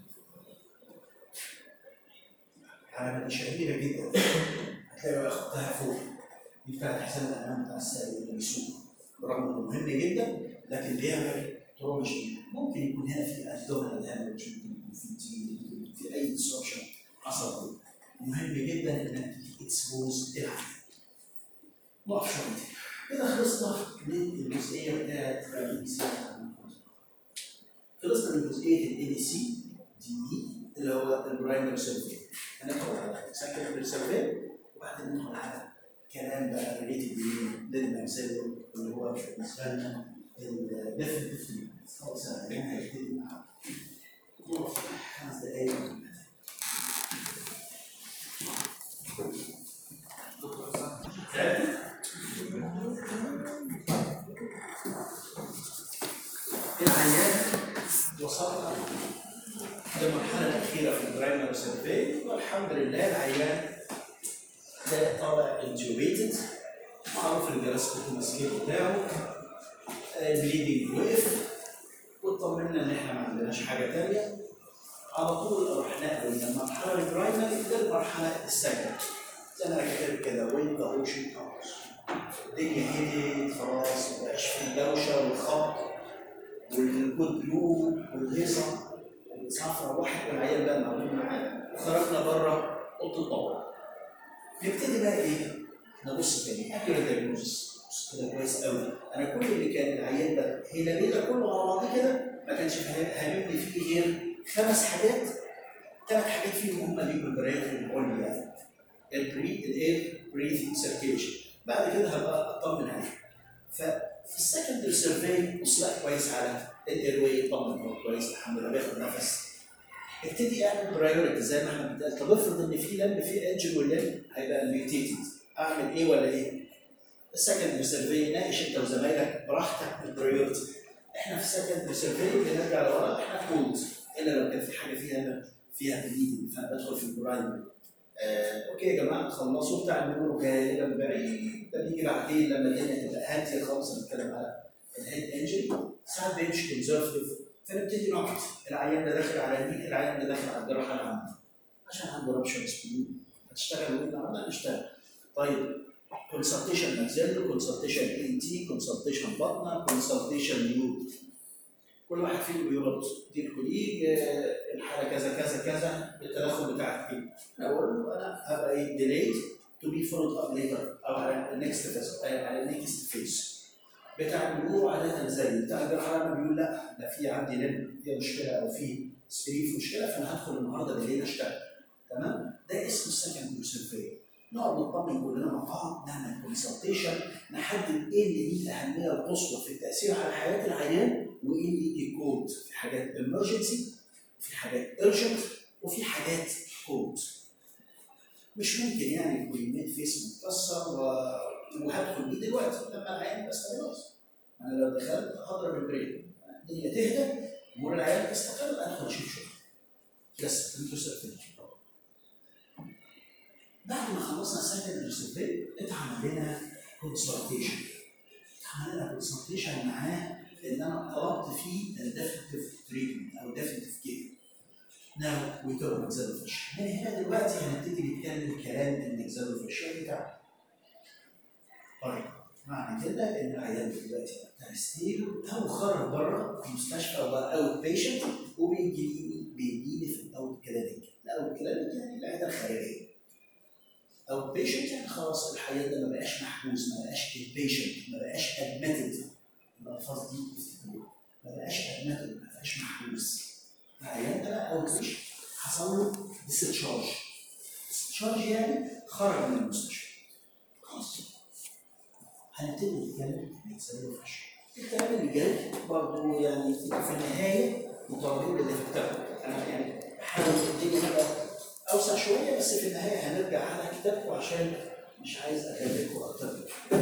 العلامه دي شهيره جدا هتلاقي اخدتها فوق دي بتاعت حساب الامام بتاع السائق اللي بيسوق برغم انه مهم جدا لكن بيعمل تروما شديده ممكن يكون هنا في ابدومينال هامج ممكن يكون في تي ممكن يكون في اي ديسربشن حصل مهم جدا انك اكسبوز العالم نقف شويه كده خلصنا من الجزئيه بتاعت الاي سي خلصنا من جزئيه الاي سي دي اللي هو البرايمري سيرفي هندخل على السكندري سيرفي وبعدين ندخل على كلام بقى ريليتد للماكسيلو اللي هو بالنسبه لنا الديفنتيف خلاص انا هيبتدي مع خمس دقايق العيان وصلنا للمرحلة الأخيرة في البرايمري سيرفي والحمد لله العيان ده طالع انتوبيتد معروف الجراسكوتوم سكيل بتاعه البليدنج وقف واطمنا ان احنا ما عندناش حاجه تانيه على طول رحنا نقل من المرحله البرايمري للمرحله الثانيه زي ما انا كاتب كده وين ذا اوشن كارز الدنيا هديت خلاص مبقاش في الدوشه والخبط والجود بلو والهيصه الصفرا واحد والعيال بقى موجودين معانا وخرجنا بره اوضه الطوارئ نبتدي بقى ايه؟ نبص تاني اكيوريت دايجنوستس بص كده كويس قوي انا كل اللي كان العيان ده هيلاميه ده كله على بعضه كده ما كانش هاممني فيه غير خمس حاجات ثلاث حاجات فيهم هم اللي البريات العليا البري الاير بريث سيركيشن بعد كده هبقى اطمن عليه ففي السكندري سيرفي بص بقى كويس على الاير واي اطمن هو كويس الحمد لله بياخد نفس ابتدي اعمل برايورتي زي ما احنا بنتقال طب افرض ان في لم في انجل واللم هيبقى ميوتيتد اعمل ايه ولا ايه؟ السكندري سيرفي ناقش انت وزمايلك براحتك بالبرايورتي احنا في السكندري سيرفي بنرجع لورا احنا كود الا لو كان في حاجه فيها فيها بليدنج فانا بدخل في البرايمري آه، اوكي يا جماعه خلصوا بتاع النور غالبا بعيد ده بيجي بعدين لما الدنيا تبقى هاديه خالص نتكلم على الهيد انجن ساعات بيمشي كونزرفتيف فنبتدي نقعد العيان ده داخل على مين؟ العيان ده داخل على الجراحه العامه عشان عنده رابشر سبين هتشتغل وين النهارده نشتغل طيب كونسلتيشن ماكسيلو كونسلتيشن اي تي كونسلتيشن بطنه كونسلتيشن نيو كل واحد فيهم بيرد دي الكوليج آه، الحاله كذا كذا كذا التدخل بتاعك ايه؟ انا اقول له انا هبقى ايه ديليد تو بي فولد اب ليتر او على النكست فيز على النكست فيز بتاع النور عاده زي بتاع الجراحه لما بيقول لا ده في عندي لم في مشكله او في سبيري في مشكله فانا هدخل النهارده بالليل اشتغل تمام ده اسمه السكند سيرفي نقعد نطمن كلنا مع بعض نعمل كونسلتيشن نحدد ايه اللي ليه الاهميه القصوى في التاثير على حياه العيان وايه اللي ليه كود في حاجات امرجنسي وفي حاجات urgent وفي حاجات كود مش ممكن يعني يكون الميد فيس متكسر و... وهدخل بيه دلوقتي لما العيان بس خلاص انا لو دخلت هضرب البرين الدنيا تهدى امور العيان تستقر ادخل اشوف شغل بس انتوا سيرفين بعد ما خلصنا سكند سيرفين اتعمل لنا كونسلتيشن اتعمل لنا كونسلتيشن معاه ان انا طلبت فيه الديفنتيف تريتمنت او ديفنتيف كير ناو وي توك اكزالوفيشن من هنا دلوقتي هنبتدي نتكلم كلام الاكزالوفيشن بتاعنا طيب معنى كده ان العيان دلوقتي بتاع ستيل او خرج بره في مستشفى او اوت بيشنت وبيجي لي بيجي لي في الاوت كلينيك الاوت كلينيك يعني العياده الخارجيه او بيشنت يعني خلاص الحياه ده ما بقاش محجوز ما بقاش بيشنت ما بقاش ادمتد الالفاظ دي افتكروها ما بقاش ادمتد ما بقاش محجوز العيان ده بقى اوت بيشنت حصل له ديستشارج ديستشارج يعني خرج من المستشفى خلاص هنبتدي نتكلم نتسلم فشل الكلام اللي جاي برضه يعني في النهايه مطالبين باللي في الكتاب انا يعني بحاول الدنيا تبقى اوسع شويه بس في النهايه هنرجع على كتابكم عشان مش عايز اكلمكم اكتر من كده.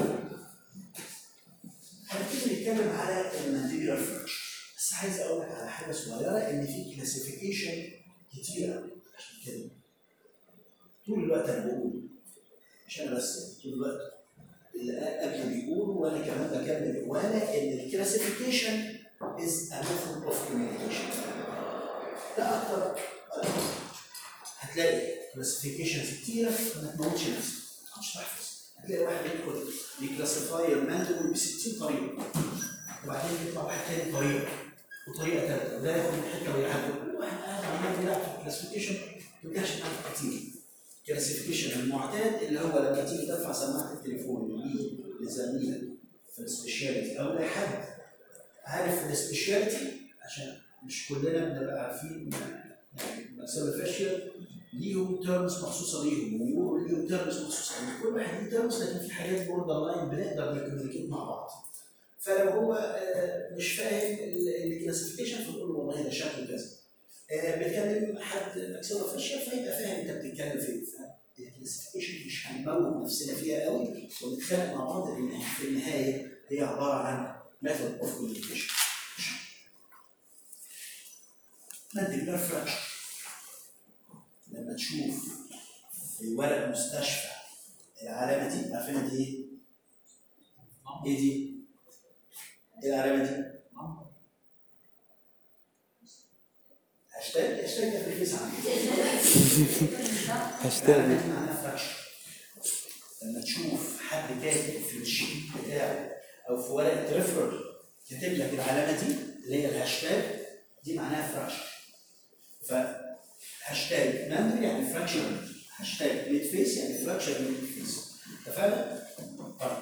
هنبتدي نتكلم على المانديبيولار فراكشر بس عايز اقول لك على حاجه صغيره ان في كلاسيفيكيشن كتير قوي عشان كده طول الوقت انا بقول مش انا بس طول الوقت اللي قبل بيقولوا وانا كمان بكمل وانا ان الكلاسيفيكيشن از ا ميثود اوف كوميونيكيشن لا اكتر ولا أقل. هتلاقي كلاسيفيكيشنز كتيره ما تموتش نفسك ما تقعدش تحفظ هتلاقي واحد يدخل يكلاسيفاي الماندبل ب 60 طريقه وبعدين يطلع واحد تاني طريقه وطريقه ثالثه وده ياخد الحته ويعدل كل واحد قاعد عمال يلعب في الكلاسيفيكيشن ما ترجعش معاك كتير كلاسيفيكيشن المعتاد اللي هو لما تيجي ترفع سماعه التليفون ليه لزميلك في السبيشاليتي او لحد عارف في السبيشاليتي عشان مش كلنا بنبقى عارفين يعني مسألة فاشية ليهم تيرمز مخصوصة ليهم ويقولوا ليهم تيرمز مخصوصة ليهم كل واحد ليه تيرمز لكن في حاجات بوردر لاين بنقدر نكوميونيكيت مع بعض فلو هو آه، مش فاهم الكلاسيفيكيشن فنقول له والله ده شكله كذا آه، بيتكلم حد اكسده فاشية فيبقى فاهم انت بتتكلم في ايه الكلاسيفيكيشن مش هنموت نفسنا فيها قوي ونتخانق مع بعض لان في النهايه هي عباره عن ميثود اوف كوميونيكيشن مانديبولار فراكشر لما تشوف في ورق مستشفى العلامه دي عارفين دي ايه؟ ايه دي؟ ايه العلامه دي؟ هاشتاج هاشتاج ده في الفيس عندي هاشتاج العلامة دي معناها فراكشر لما تشوف حد كاتب في الشيت بتاعه او في ورقه ريفرال كاتب لك العلامه دي اللي هي الهاشتاج دي معناها فراكشر ف هاشتاج ماندري يعني فراكشر هاشتاج ميد فيس يعني فراكشر ميد فيس اتفقنا؟ طيب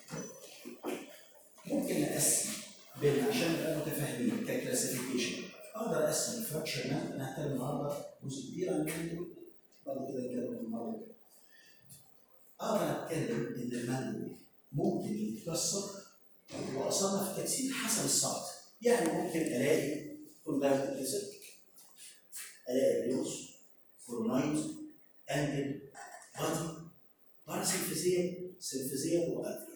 ممكن نقسم بين عشان نبقى متفاهمين ككلاسيفيكيشن اقدر اقسم الفراكشر ماندري انا هتكلم النهارده جزء كبير عن الماندري بعد كده نتكلم في المره الجايه اقدر اتكلم ان الماندري ممكن يتكسر واصنف التكسير حسب السايت يعني ممكن الاقي كوندايت كسر الاقي ريوس كورونايت انجل بادي باراسيمفيزيا سيمفيزيا وادلر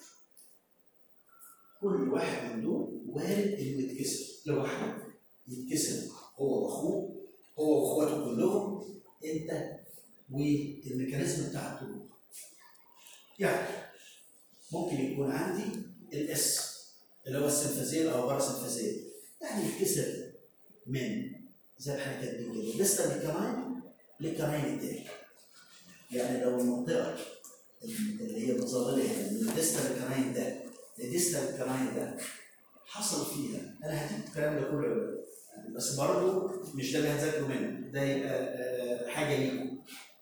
كل واحد من دول وارد انه يتكسر لوحده يتكسر هو واخوه هو واخواته كلهم انت والميكانيزم بتاع الطرق يعني ممكن يكون عندي الاس اللي هو السنفازيه او باراسنفازيه يعني يتكسر من زي ما احنا كاتبين كده لسه الكناين للكناين التاني يعني لو المنطقه اللي هي مظلله هنا من الديستال الكناين ده لديستال الكناين ده حصل فيها انا هديك الكلام ده كله يعني بس برضه مش ده اللي هتذاكروا منه ده يبقى آه، حاجه ليكم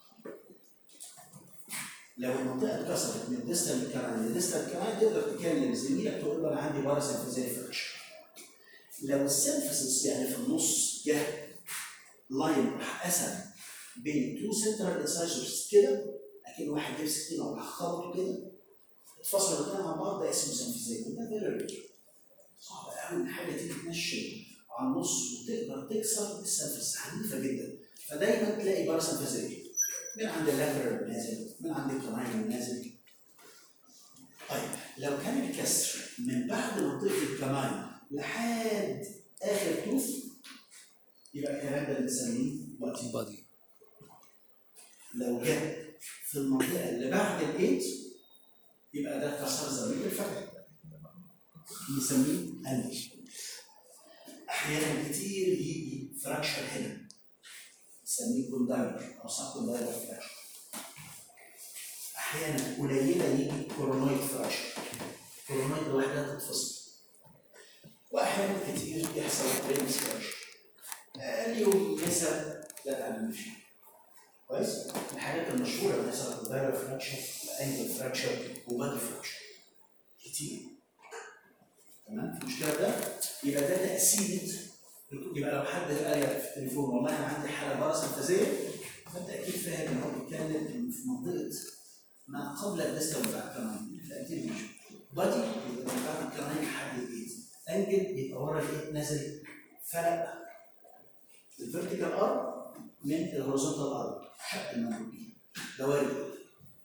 لو المنطقه اتكسرت من ديستال الكناين لديستال الكناين تقدر تكلم زميلك تقول له انا عندي باراسنفازيه فراكشر لو السينفسس يعني في النص جه لاين راح قسم بين تو سنترال انسايزرز كده اكن واحد جاب سكينه وراح خبطه كده اتفصلوا الاثنين عن بعض ده اسمه سنفيزيه وده فيري صعب قوي ان حاجه تيجي تنشن على النص وتقدر تكسر السنفس عنيفه جدا فدايما تلاقي باراسنفيزيه من عند اللاترال نازل من عند الكلاين نازل طيب لو كان الكسر من بعد منطقه الكلاين لحد اخر توف يبقى الكلام ده بنسميه وقت بادي لو جه في المنطقه اللي بعد الايت يبقى ده كسر زاويه الفتح نسميه انش احيانا كتير يجي فراكشر هنا نسميه كوندايلر او سب كوندايلر فراكشر احيانا قليله يجي كورونويد فراكشر كورونويد لوحدها تتفصل واحيانا كتير يحصل برينس فراكشر اليوم نسب لا تعلم فيها كويس الحاجات المشهوره اللي حصلت الدايره فراكشر الانجل فراكشر وبادي فراكشر كتير تمام المشكله ده يبقى ده تاثير يبقى لو حد قال لك في التليفون والله انا عندي حاله باراسمفازيه فانت اكيد فاهم ان هو بيتكلم ان في منطقه ما قبل الدستة بتاع الكناين تأثير مش بادي يبقى من بعد الكناين لحد الايد انجل يبقى ورا الايد نازل فرق الفيرتيكال ار من الهوريزونتال ار شق المنبوبين ده وارد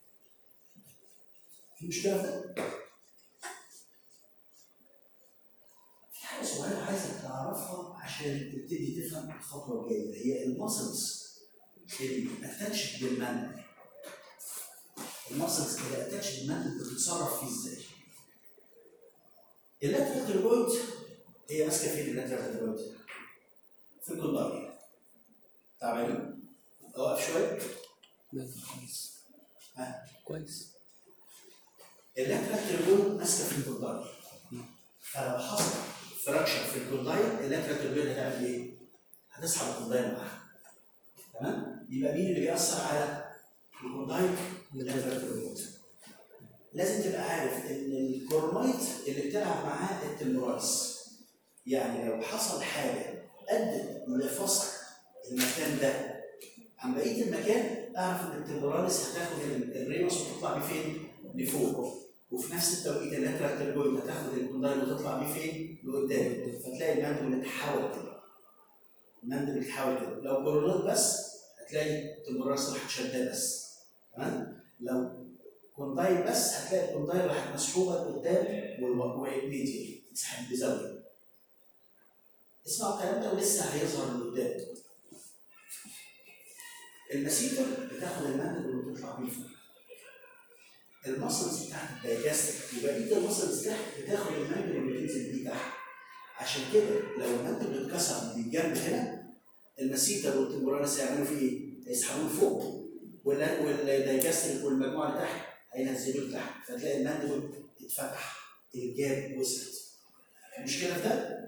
في مشكله في ده؟ في حاجه صغيره عايزك تعرفها عشان تبتدي تفهم الخطوه الجايه هي الماسلز اللي اتاتش بالمنبل الماسلز اللي اتاتش بالمنبل بتتصرف فيه ازاي؟ اللاترال تربويد هي ماسكه فين اللاترال تربويد؟ في الكوندايل تعبانين؟ اوقف شويه لا كويس ها كويس اللاترال تربويد ماسكه في الكوندايل فلو حصل فراكشر في الكوندايل اللاترال تربويد هتعمل ايه؟ هتسحب الكوندايل معاها تمام؟ يبقى مين اللي بيأثر على الكوندايل؟ اللاترال تربويد لازم تبقى عارف ان الكورنايت اللي بتلعب معاه التمبرايس يعني لو حصل حاجه ادت لفصل المكان ده عن بقيه المكان اعرف ان التمبراليس هتاخد ال- الريموس وتطلع بيه فين؟ لفوق وفي نفس التوقيت اللاترال تربويد هتاخد الكوندايل وتطلع بيه فين؟ لقدام فتلاقي المندبل اتحول كده المندبل اتحول كده لو كورونات بس هتلاقي التمبراليس راح شداه بس تمام؟ لو كوندايل بس هتلاقي الكوندايل راح مسحوبه لقدام والميديا تتسحب بزاويه اسمعوا الكلام ده ولسه هيظهر لقدام المسيتر بتاخد المندل وتطلع بيه فوق المسلز بتاعت الدايجاستيك وبقيه المسلز تحت بتاخد المندل وتنزل بيه تحت عشان كده لو المندل اتكسر من الجنب هنا المسيتر والتمبورانس هيعملوا فيه ايه؟ هيسحبوه لفوق ولا- والدايجاستيك والمجموعه اللي تحت هينزلوه لتحت فتلاقي المندل اتفتح الجاب وصلت المشكله في ده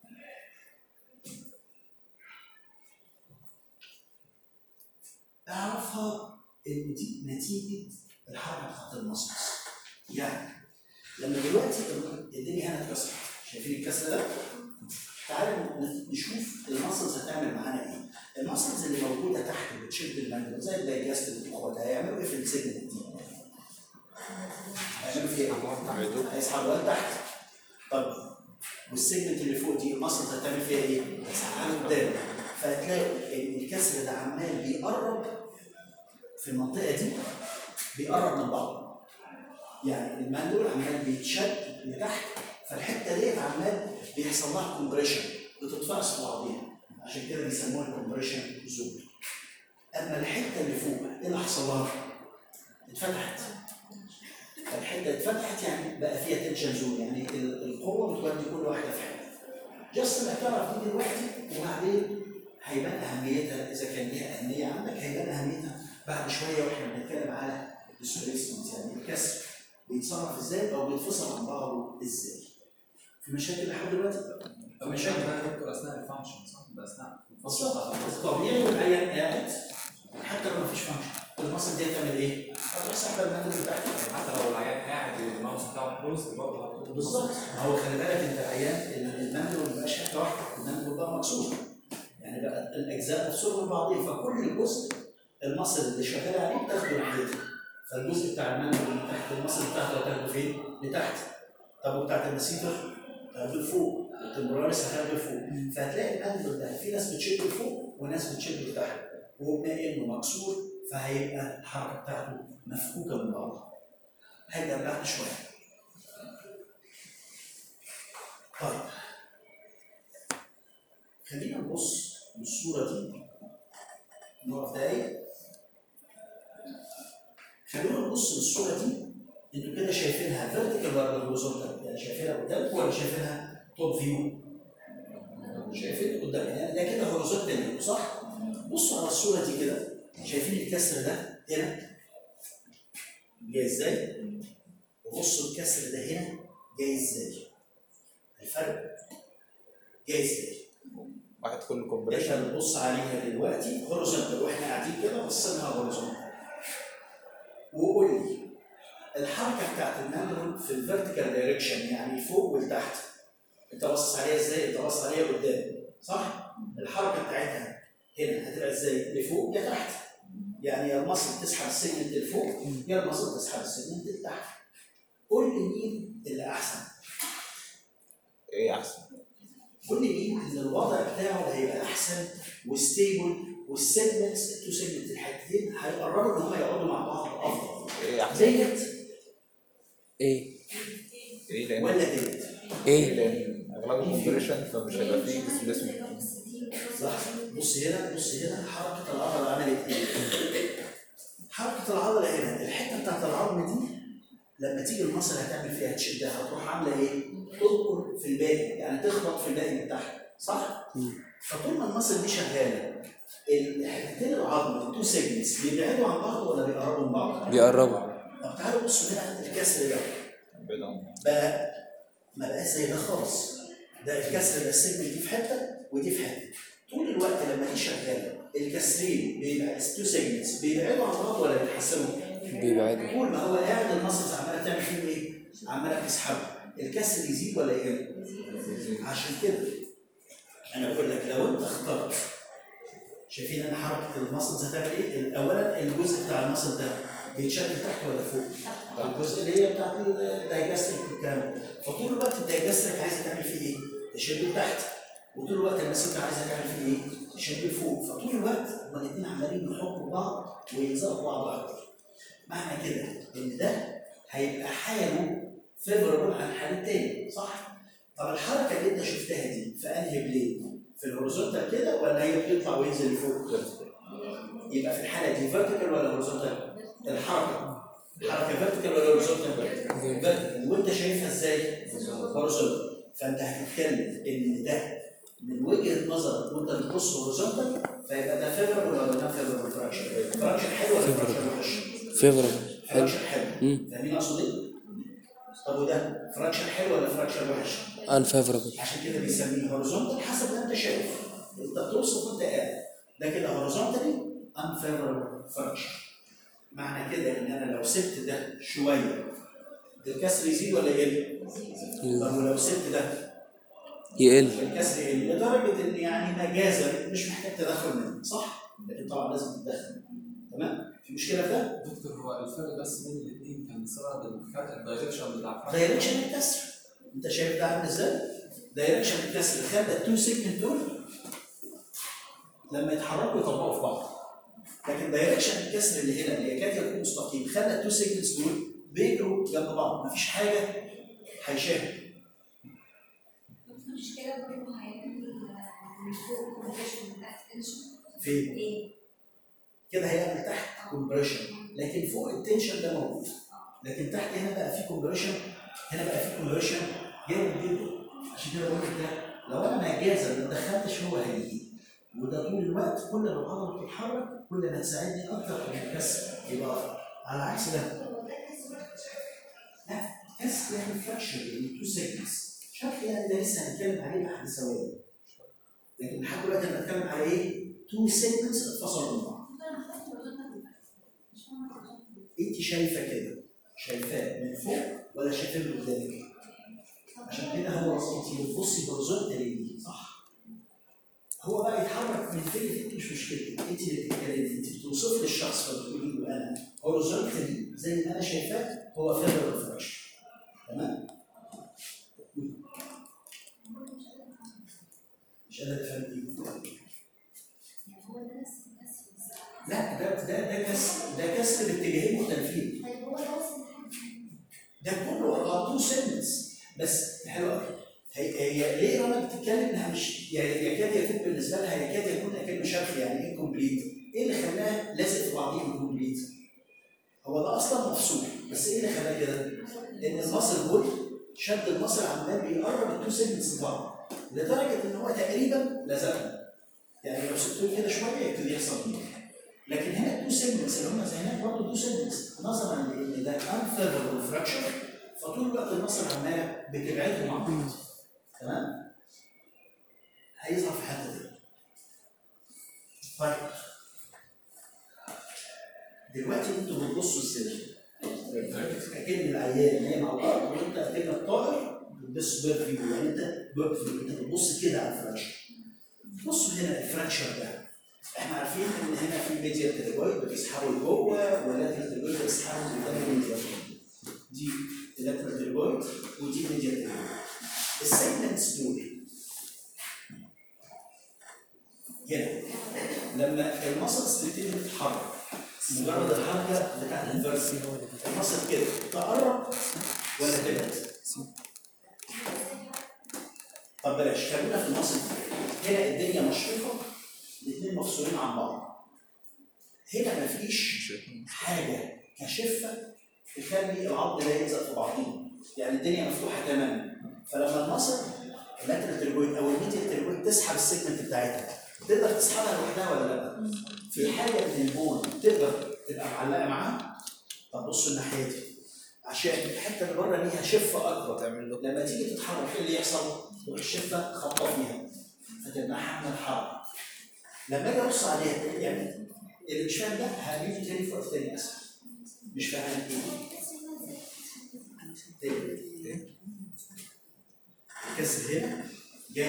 اعرفها ان دي نتيجه الحركه بتاعت المصمص يعني لما دلوقتي الدنيا هنا اتكسرت شايفين الكسر ده؟ تعالوا نشوف المصلز هتعمل معانا ايه؟ المصلز اللي موجوده تحت بتشد المندل زي الدايجاست واخواتها هيعملوا ايه في السيجنال دي؟ هيعملوا فيها ايه؟ هيسحبوها لتحت طب والسيجمنت اللي فوق دي المصلز هتعمل فيها ايه؟ هتسحبها لقدام فهتلاقوا ان الكسر ده عمال بيقرب في المنطقه دي بيقرب من بعض يعني المندول عمال بيتشد لتحت فالحته ديت عمال بيحصل لها كومبريشن بتتفرس في بعضيها عشان كده بيسموها الكومبريشن زون اما الحته اللي فوق ايه اللي حصل لها؟ اتفتحت فالحته اتفتحت يعني بقى فيها تنشن زون يعني ال- القوه بتودي كل واحده في حته جاست انك تعرف دي دلوقتي وبعدين هيبان اهميتها اذا كان ليها اهميه عندك هيبان اهميتها بعد شويه واحنا بنتكلم على الديسبيسمنت يعني الكسر بيتصرف ازاي او بيتفصل عن بعضه ازاي في مشاكل لحد دلوقتي طب مشاكل بقى يا دكتور اثناء الفانكشن صح؟ يبقى اثناء الفانكشن بتاعت المصل. طبيعي والعيان قاعد حتى لو مفيش فانكشن المصل دي تعمل ايه؟ هتروح سحب المندل بتاعتك حتى لو العيان قاعد الماوس بتاعه كلوز برضه هتكون بالظبط ما هو خلي بالك انت عيان المندل ما بقاش حته واحده المندل بقى مكسور يعني بقى الاجزاء بتفصله من بعضيه فكل جزء المصل اللي شغال عليه بتاخده ناحيته فالجزء بتاع المندل اللي تحت المصل بتاعته هتاخده فين؟ لتحت طب وبتاعت المسيتر هتاخده لفوق التمبراليس هتاخده لفوق فهتلاقي المندل ده في ناس بتشده لفوق وناس بتشده لتحت وبما انه مكسور فهيبقى الحركه بتاعته مفكوكه من بعضها هيبقى بعد شويه طيب خلينا نبص للصورة دي نقف دقايق خلونا نبص للصورة دي انتوا كده شايفينها فيرتيكال ولا هوريزونتال؟ يعني شايفينها قدامكم ولا شايفينها توب فيو؟ شايفين قدام يعني ده كده هوريزونتال صح؟ بصوا على الصورة دي كده شايفين الكسر ده هنا جاي ازاي؟ وبصوا الكسر ده هنا جاي ازاي؟ الفرق جاي ازاي؟ واحد كله انت كومبريشن بتبص عليها دلوقتي هوريزونتال واحنا قاعدين كده بصينا هوريزونتال وقول لي الحركه بتاعت المندل في الفيرتيكال دايركشن يعني فوق ولتحت انت باصص عليها ازاي؟ انت باصص عليها قدام صح؟ الحركه بتاعتها هنا هتبقى ازاي؟ لفوق يا تحت يعني يا المصل تسحب السيجمنت لفوق يا المصل تسحب السيجمنت لتحت قول لي مين اللي احسن؟ ايه احسن؟ قول لي مين ان الوضع بتاعه هيبقى احسن وستيبل والسيجمنتس التو سيجمنت الحتتين هيقربوا ان هم يقعدوا مع بعض افضل ايه احسن؟ ديت ايه؟ ايه لان ولا ديت ايه لان اغلبه كومبريشن فمش هيبقى فيه ديسبيسمنت صح بص هنا بص هنا حركه العضله عملت ايه؟ حركه العضله هنا الحته بتاعت العظم دي لما تيجي المصل هتعمل فيها تشدها هتروح عامله ايه؟ تدخل في الباقي يعني تخبط في الباقي من تحت صح؟ فطول ما المصل دي شغاله الحتتين العظم التو سيجمنتس بيبعدوا عن بعض ولا بيقربوا من بعض؟ بيقربوا طب تعالوا بصوا هنا الكسر ده بدون بقى ما بقاش زي ده خالص ده الكسر ده السيجمنت دي في حته ودي في حته طول الوقت لما دي شغاله الكسرين بيبقى التو سيجمنتس بيبعدوا عن بعض ولا بيتحسنوا؟ بيبعدوا طول ما هو قاعد المصلز عماله تعمل فيه ايه؟ عماله تسحبه الكسر يزيد ولا يقل؟ عشان كده انا بقول لك لو انت اخترت شايفين انا حركه المصلز هتعمل ايه؟ اولا الجزء بتاع المصل ده بيتشكل تحت ولا فوق؟ الجزء اللي هي بتاعت الدايجاستريك والكلام ده فطول الوقت الدايجاستريك عايزه تعمل فيه ايه؟ تشده لتحت وطول الوقت المسيطة عايزه تعمل فيه ايه؟ تشده لفوق فطول الوقت هما الاثنين عمالين يحطوا بعض ويلزقوا بعض اكتر معنى كده ان ده هيبقى حاله فيفربل عن الحال التاني صح؟ طب الحركه اللي انت شفتها دي في انهي بلين؟ في الهوريزونتال كده ولا هي بتطلع وينزل لفوق؟ يبقى في الحاله دي فيرتيكال ولا هوريزونتال؟ الحركه الحركه فيرتيكال ولا هوريزونتال؟ فيرتيكال وانت شايفها ازاي؟ هوريزونتال فانت هتتكلم ان ده من وجهه نظرك وانت بتبص هوريزونتال فيبقى ده فيفربل ولا ده فيفربل فراكشن؟ فراكشن حلو ولا فراكشن وحش؟ فيفربل حلو فراكشن حلو مم. فاهمين اقصد ايه؟ طب وده فراكشن حلو ولا فراكشن وحش؟ ان فيفربل عشان كده بيسميه هوريزونتال حسب ما انت شايف انت بتوصف وانت قاعد ده كده هوريزونتالي unfavorable فراكشن معنى كده ان انا لو سبت ده شويه الكسر يزيد ولا يقل؟ طب ولو سبت ده يقل الكسر يقل لدرجه ان يعني مجازا مش محتاج تدخل منه صح؟ لكن طبعا لازم تتدخل تمام؟ في مشكله في ده؟ دكتور هو الفرق بس بين الاثنين كان بسبب الفرق الدايركشن بتاع الفرق دايركشن الكسر انت شايف ده عامل ازاي؟ دايركشن الكسر خلى التو سيجمنت دول لما يتحركوا يطبقوا في بعض لكن دايركشن الكسر اللي هنا اللي يكاد يكون مستقيم خلى التو سيجمنتس دول بيجروا جنب بعض مفيش حاجه هيشاهد مش كده برضه هيعمل من فوق كومبريشن من تحت تنشن فين؟ ايه؟ كده هيعمل تحت كومبريشن لكن فوق التنشن ده موجود لكن تحت هنا بقى في كومبريشن هنا بقى في كومبريشن جامد جدا عشان كده بقول لك ده لو انا مجازا ما دخلتش هو هيجي وده طول الوقت كل ما العضله بتتحرك كل ما تساعدني اكتر في الكسر يبقى أفضل. على عكس ده لا كسر يعني فراكشر يعني تو سيجمنتس شكل يعني ده لسه هنتكلم عليه بعد ثواني لكن لحد دلوقتي انا بتكلم على ايه؟ تو سيجمنتس اتفصلوا من بعض انت شايفه كده شايفاه من فوق ولا شايفاه من قدامك؟ عشان كده هو انت بتبصي هوريزونتالي ليه صح؟ هو بقى يتحرك من فين لفين مش مشكلتك انت اللي بتتكلمي انت بتوصفي للشخص فبتقولي له انا هوريزونتالي زي ما انا شايفاه هو فيرال ريفراكشن تمام؟ مش قادر افهم ايه يعني هو ده نفس نفس لا ده ده ده كسر ده كسر باتجاهين مختلفين طيب هو ده وصل لحد ده كله اه تو سنتنس بس حلو قوي هي هي ليه رنا بتتكلم انها مش يعني يكاد يكون بالنسبه لها يكاد يكون كلمه شرخ يعني ايه كومبليت؟ ايه اللي خلاها لازق في بعضيه كومبليت؟ هو ده اصلا مفصول بس ايه اللي خلاه كده؟ ان المصل بول شد المصل عمال بيقرب التو سيجمنتس لبعض لدرجه ان هو تقريبا لزقهم يعني لو سبتوه كده شويه يبتدي يحصل كده لكن هنا التو سيجمنتس اللي هم زي هناك برضه تو سيجمنتس نظرا لان ده unfavorable فراكشر فطول الوقت المصل عماله بتبعدهم عن بعض تمام؟ هيظهر في الحته دي طيب دلوقتي انتوا بتبصوا ازاي؟ اكن العيان نايم على الارض وانت اكنك طائر بتبص بيرد فيو يعني انت بيرد فيو انت بتبص كده على الفراكشر بصوا هنا الفراكشر ده احنا عارفين ان هنا في ميديا تيريجويد بتسحبه لجوه واللاترال تيريجويد بتسحبه قدام الميديا دي اللاترال تيريجويد ودي ميديا تيريجويد السيجمنتس دول هنا لما المسلز تبتدي تتحرك مجرد الحركه بتاعت الفيرس المسل كده تقرب ولا تبعد؟ طب بلاش خلينا في المسل هنا الدنيا مشرقه الاثنين مفصولين عن بعض هنا مفيش حاجه كشفه تخلي العظم ده يلزق في بعضيه يعني الدنيا مفتوحه تماما فلما المصل اللاترال تريجويد او الميديال تريجويد تسحب السيجمنت بتاعتها تقدر تسحبها لوحدها ولا لا؟ في حاجه من البون تقدر تبقى معلقه معاها طب بصوا الناحيه دي عشان الحته اللي بره ليها شفه اكبر تعمل له لما تيجي تتحرك ايه اللي يحصل؟ تروح الشفه خبطه فيها فتمنعها من الحركه لما اجي ابص عليها يعني اللي مش فاهم ده هجيبه تاني في وقت تاني اسهل مش فاهم ايه؟ تاني كسر هنا جاي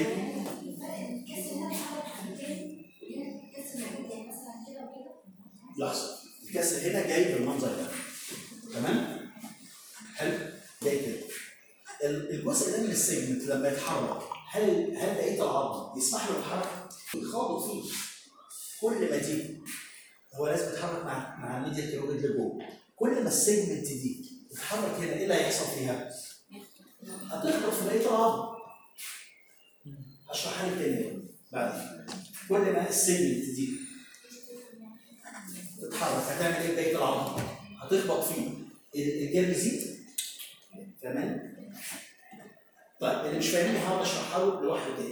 لحظه الكسر هنا جاي بالمنظر ده تمام؟ حلو؟ جاي كده ال- الجزء ده من السيجمنت لما يتحرك هل هل بقيه العظم يسمح له يتحرك؟ يخاضوا فيه كل ما دي هو لازم يتحرك مع مع الميديا تيرويد لجوه كل ما السيجمنت دي تتحرك هنا ايه اللي هيحصل فيها؟ هتخبط في بقيه العظم هشرحها لك تاني بعدين كل ما السيجمنت دي تتحرك هتعمل ايه بقيه العظم؟ هتخبط فيه ال- الجرم يزيد تمام؟ طيب اللي مش فاهمني هقعد اشرحها له لوحده تاني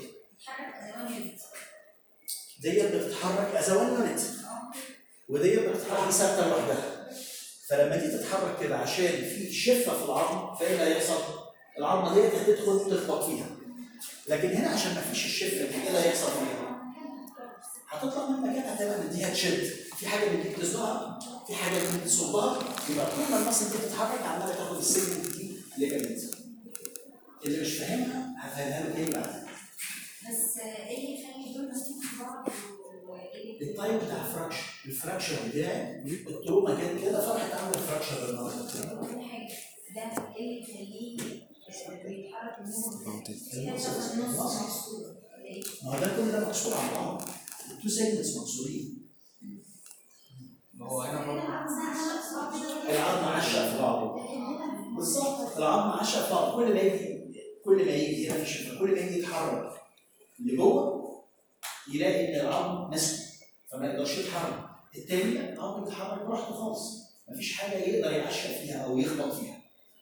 ديت بتتحرك از وان يونت وديت بتتحرك ثابته لوحدها فلما دي تتحرك كده عشان في شفه في العظم فايه اللي هيحصل؟ العظمه ديت هتدخل تخبط فيها لكن هنا عشان ما فيش الشفه دي ايه اللي هيحصل فيها؟ هتطلع من مكانها تماما دي هتشد في حاجه من دي بتزنقها في حاجه من دي تصبها يبقى طول ما المصل دي بتتحرك عماله تاخد السجن دي ليجامنت اللي مش فاهمها هفهمها له تاني بعدين بس ايه اللي يخلي دول ماسكين في بعض وايه اللي التايب بتاع الفراكشر الفراكشر بتاعي التروما جت كده فراحت عامله فراكشر بالنهارده كل حاجه ده ايه اللي يخليه بيتحرك من هنا المصل- النص المصل. مكسور ولا ايه؟ ما هو ده كل ده مكسور عن بعض التو سيجمنتس مكسورين ما هو هنا برضه العظم عشق في بعضه بالظبط العظم عشق في بعضه كل ما يجي كل ما يجي هنا في الشفه كل ما يجي يتحرك لجوه يلاقي ان العظم مسك فما يقدرش يتحرك التاني العظم بيتحرك براحته خالص مفيش حاجه يقدر يعشق فيها او يخبط فيها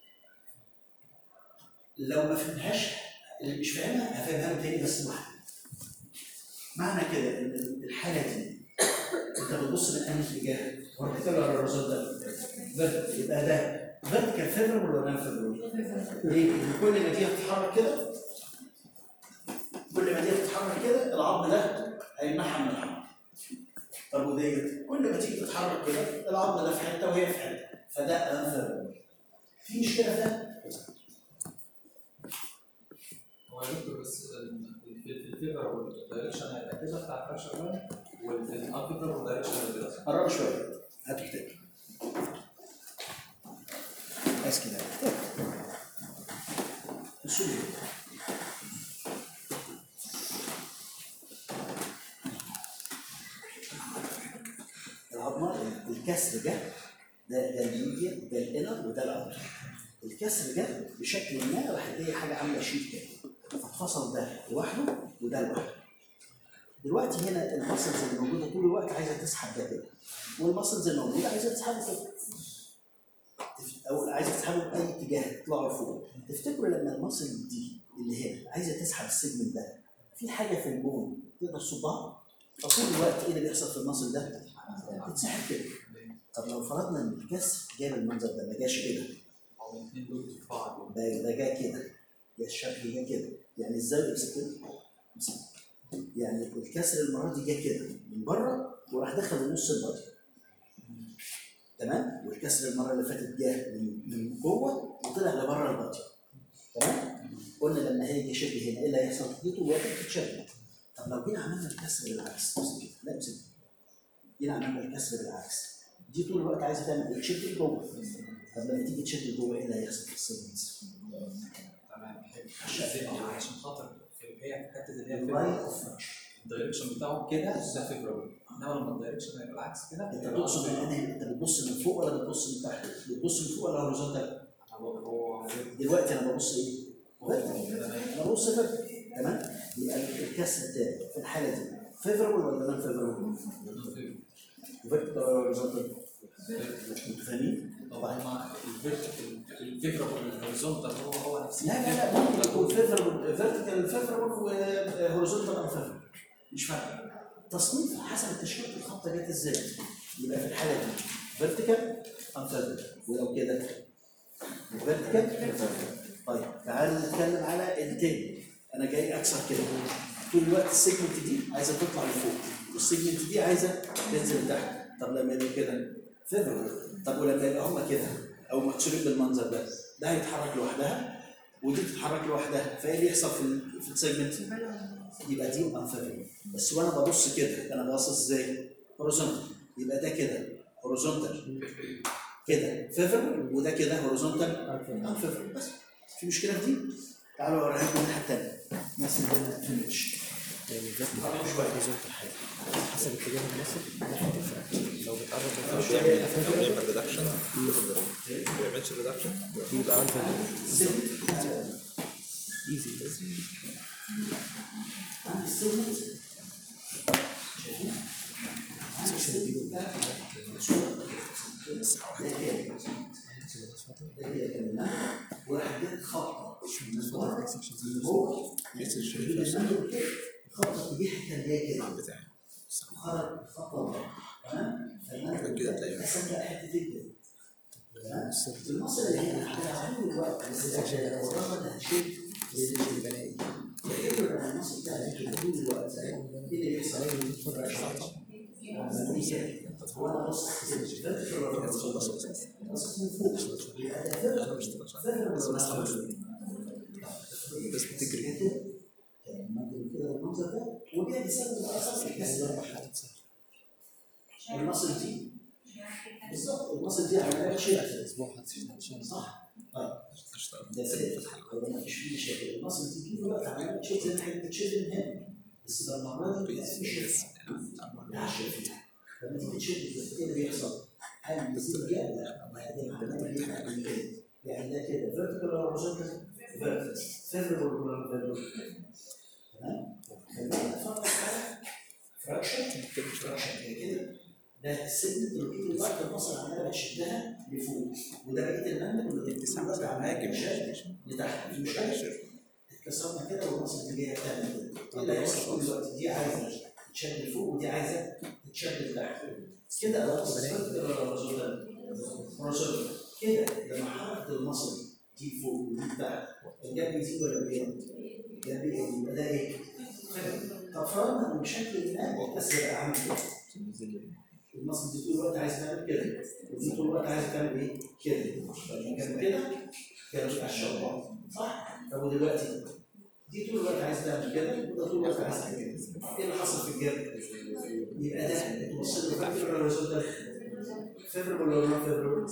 لو ما فهمهاش اللي مش فاهمها هفهمها له تاني بس لوحده معنى كده ان الحاله دي انت بتبص من انهي اتجاه؟ وركتب على الرصاص ده فيرتيكال يبقى ده فيرتيكال فيبرال ولا نان فيبرال؟ ليه؟ لان كل ما دي هتتحرك كده كل ما دي هتتحرك كده العظم ده هيمنعها من الحركه. طب وديت كل ما تيجي تتحرك كده العظم ده في حته وهي في حته فده نان فيبرال. في مشكله في ده؟ هو يا دكتور بس في الفيفر دايركشن هيبقى كده بتاع الفراكشر لاين وفي الانفيفر دايركشن هيبقى كده قرب شويه هات الكتاب بس كده السوري العظمه الكسر جه ده ده الميديا ده الانر وده الاوتر الكسر جه بشكل ما راح تلاقي حاجه عامله شيت كده فاتفصل ده لوحده وده لوحده دلوقتي هنا المسلز اللي موجوده طول الوقت عايزه تسحب ده كده والمسلز الموجوده عايزه تسحبه كده تف- او عايزه تسحبه باي اتجاه تطلعوا لفوق تفتكروا لما المسل دي اللي هنا عايزه تسحب السيجمنت ده في حاجه في البون تقدر تصدها فطول الوقت ايه اللي بيحصل في المسل ده؟ بتتسحب كده طب لو فرضنا ان الكسر جاب المنظر ده ما جاش كده او الاثنين دول في بعض ده ده جه كده جه الشكل جه كده يعني ازاي امسك كده امسك. يعني الكسر المره دي جه كده من بره وراح دخل نص البطن تمام والكسر المره اللي فاتت جه من من جوه وطلع لبره البطن تمام قلنا لما هيجي شد هنا ايه اللي هيحصل؟ دي طول الوقت بتتشد طب لو جينا عملنا الكسر بالعكس بص كده لا امسك جينا عملنا الكسر بالعكس دي طول الوقت عايزه تعمل ايه؟ تشد لجوه طب لما تيجي تشد لجوه ايه اللي هيحصل في السيجمنتس؟ تمام عشان عشان خاطر في هي في حته اللي هي الرايت الفيفر اوف فراكشن الدايركشن بتاعه كده ده فيفر انما لما الدايركشن هيبقى العكس كده انت تقصد ان انا انت بتبص من فوق ولا بتبص من تحت؟ بتبص من فوق ولا هوريزونتال؟ هو هو دلوقتي انا ببص ايه؟ vertical. انا ببص فيرتيكال تمام؟ يبقى الكسر التاني في الحاله دي فيفربل ولا نون فيفربل؟ فيرتيكال ولا هوريزونتال؟ انتوا فاهمين؟ طبعا هما الفيفر والهوريزونتال هو هو نفس لا لا لا ممكن يكون فيفربل فيرتيكال فيفربل وهوريزونتال ان فيفربل مش فارقه تصنيف حسب تشكيله الخطه جت ازاي يبقى في الحاله دي فيرتيكال ان فيفربل ولو كده فيرتيكال طيب تعالوا نتكلم على التاني انا جاي اكسر كده طول الوقت السيجمنت دي عايزه تطلع لفوق والسيجمنت دي عايزه تنزل لتحت طب لما يبقوا كده فيفربل طب ولما يبقى هما كده او مكسورين بالمنظر ده ده هيتحرك لوحدها ودي تتحرك لوحدها فايه اللي يحصل في ال- في السيجمنت؟ يبقى دي انفيربل بس وانا ببص كده انا باصص ازاي؟ هوريزونتال يبقى ده كده هوريزونتال كده فيفربل وده كده هوريزونتال انفيربل بس في مشكله في دي؟ تعالوا اوريها لكم الناحيه الثانيه الناس اللي هنا في الاتش يعني ذات هوريزونتال حاجه حسب اتجاه المصل ناحيه الفراكشن لو بتقرب من لو بيعمل لو بيعمل ريدكشن ما بيعملش ريدكشن يبقى عندك ايزي عندي السيجمنت شايفين؟ عندي السيجمنت ده صورة. ده كده. ده كده كده. وراح جت خطه من بره لجوه الخطه اتجاهها كان جاي كده بتاعي وخرج خطه بره تمام؟ فالمنهج كده تلاقيه. قسمها حتتين كده تمام؟ المصل اللي هنا هتعمل الوقت بس وراها انها تشد البنائي تفتكر لما المصل بتاعها كده طول الوقت ايه اللي بيحصل؟ وانا بص بص من فوق يبقى ده انا مش بس بتجري ممكن كده بالمنظر ده وده بيسبب اساس الكسر المصل دي بالظبط المصل دي عمليه شيء اسبوع هتشتغل صح؟ طيب ده سيف هو ما فيش فيه مشاكل المصل دي طول الوقت عماله تشد زي ما هي بتشد من هنا بس ده المره دي بقى مش عشان فيها لما تيجي تشد ايه اللي بيحصل؟ هل بيصير جاب لا وبعدين عمال يعمل كده يعني ده كده فيرتيكال ولا هوريزونتال؟ فيرتيكال فيفربل ولا فيفربل؟ تمام؟ خلينا نتفرج على فراكشن فراكشن كده ده السيجمنت اللي طول الوقت البصر عماله بتشدها لفوق وده بقيه المنهج واللي بتسحب بقى عماله بتشد لتحت مش مشكله اتكسرنا كده والبصر اللي جايه بتعمل كده ايه اللي هيحصل طول الوقت دي عايزه تشد لفوق ودي عايزه تتشد لتحت كده انا هوريزونتال كده لما حركت المصل دي فوق ودي تحت الجاب بيزيد ولا بيقل؟ الجاب بيقل يبقى ده ايه؟ طب فرضنا ان بشكل ما بس يبقى عامل كده المصل دي طول الوقت عايز تعمل كده ودي طول الوقت عايز تعمل ايه؟ كده فلما كان كده كان مش على الشغل صح؟ طب ودلوقتي دي طول الوقت عايز تعمل كده وده طول الوقت عايز تعمل كده ايه اللي حصل في الجاب؟ يبقى ده انت بصيت له فاكر ولا الريزلت فيفربل ولا نون فيفربل؟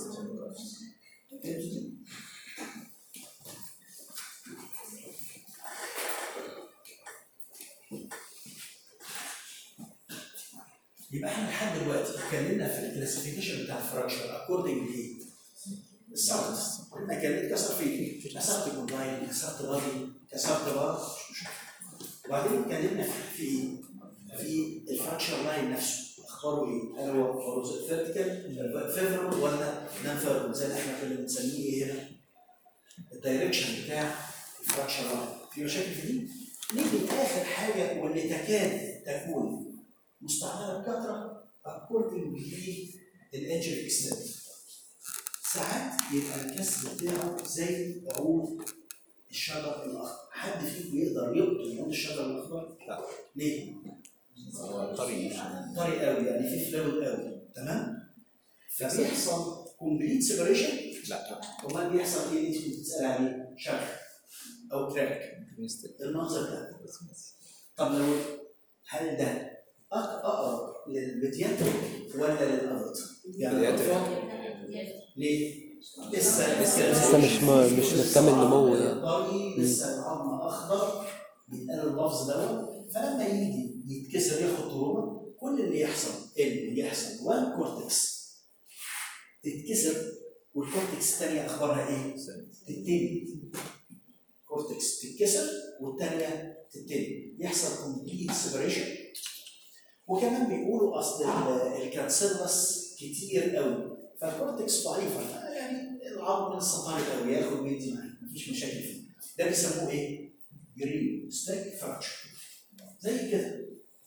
يبقى احنا لحد دلوقتي اتكلمنا في الكلاسيفيكيشن بتاع الفراكشر اكوردنج لايه؟ الساينس قلنا كان اتكسر فيه كسرت كومباين كسرت بادي كسرت بار مش مشكله وبعدين اتكلمنا في في ايه؟ في الفراكشر لاين نفسه اخباره ايه؟ هل هو فيرتيكال فيفربل ولا نان فيفربل زي ما احنا كنا بنسميه ايه هنا؟ الدايركشن بتاع الفراكشر لاين في مشاكل في دي؟ نيجي لاخر حاجه واللي تكاد تكون مستعمله بكثره according للانجل اكسنت ساعات يبقى الكسر بتاعه زي عود الشجر الاخضر حد فيكم يقدر يقطن عود الشجر الاخضر؟ لا. ليه؟ هو طريق طري قوي يعني في فلويد قوي تمام؟ فبيحصل كومبليت سيبريشن لا امال بيحصل ايه اللي انت بتسال عليه؟ شرخ او كراك المنظر ده طب لو هل ده أق- اقرب للبيدياتريك ولا للادلت؟ يعني بيدياتريك. الأطفال ليه؟ لسه لسه مش م- مش مكتمل نمو يعني. طري لسه العظم اخضر بيتقال اللفظ دوت فلما يجي يتكسر ياخد تروما كل اللي يحصل اللي يحصل وان كورتكس تتكسر والكورتكس الثانيه اخبارها ايه؟ تتني كورتكس تتكسر والثانيه تتني يحصل كومبليت سيبريشن وكمان بيقولوا اصل ال- الكانسيلس كتير قوي فالكورتكس ضعيفه يعني العظم لسه طري قوي ياخد ويدي معاه مفيش مشاكل فيه ده بيسموه ايه؟ جرين ستيك فراكشر زي كده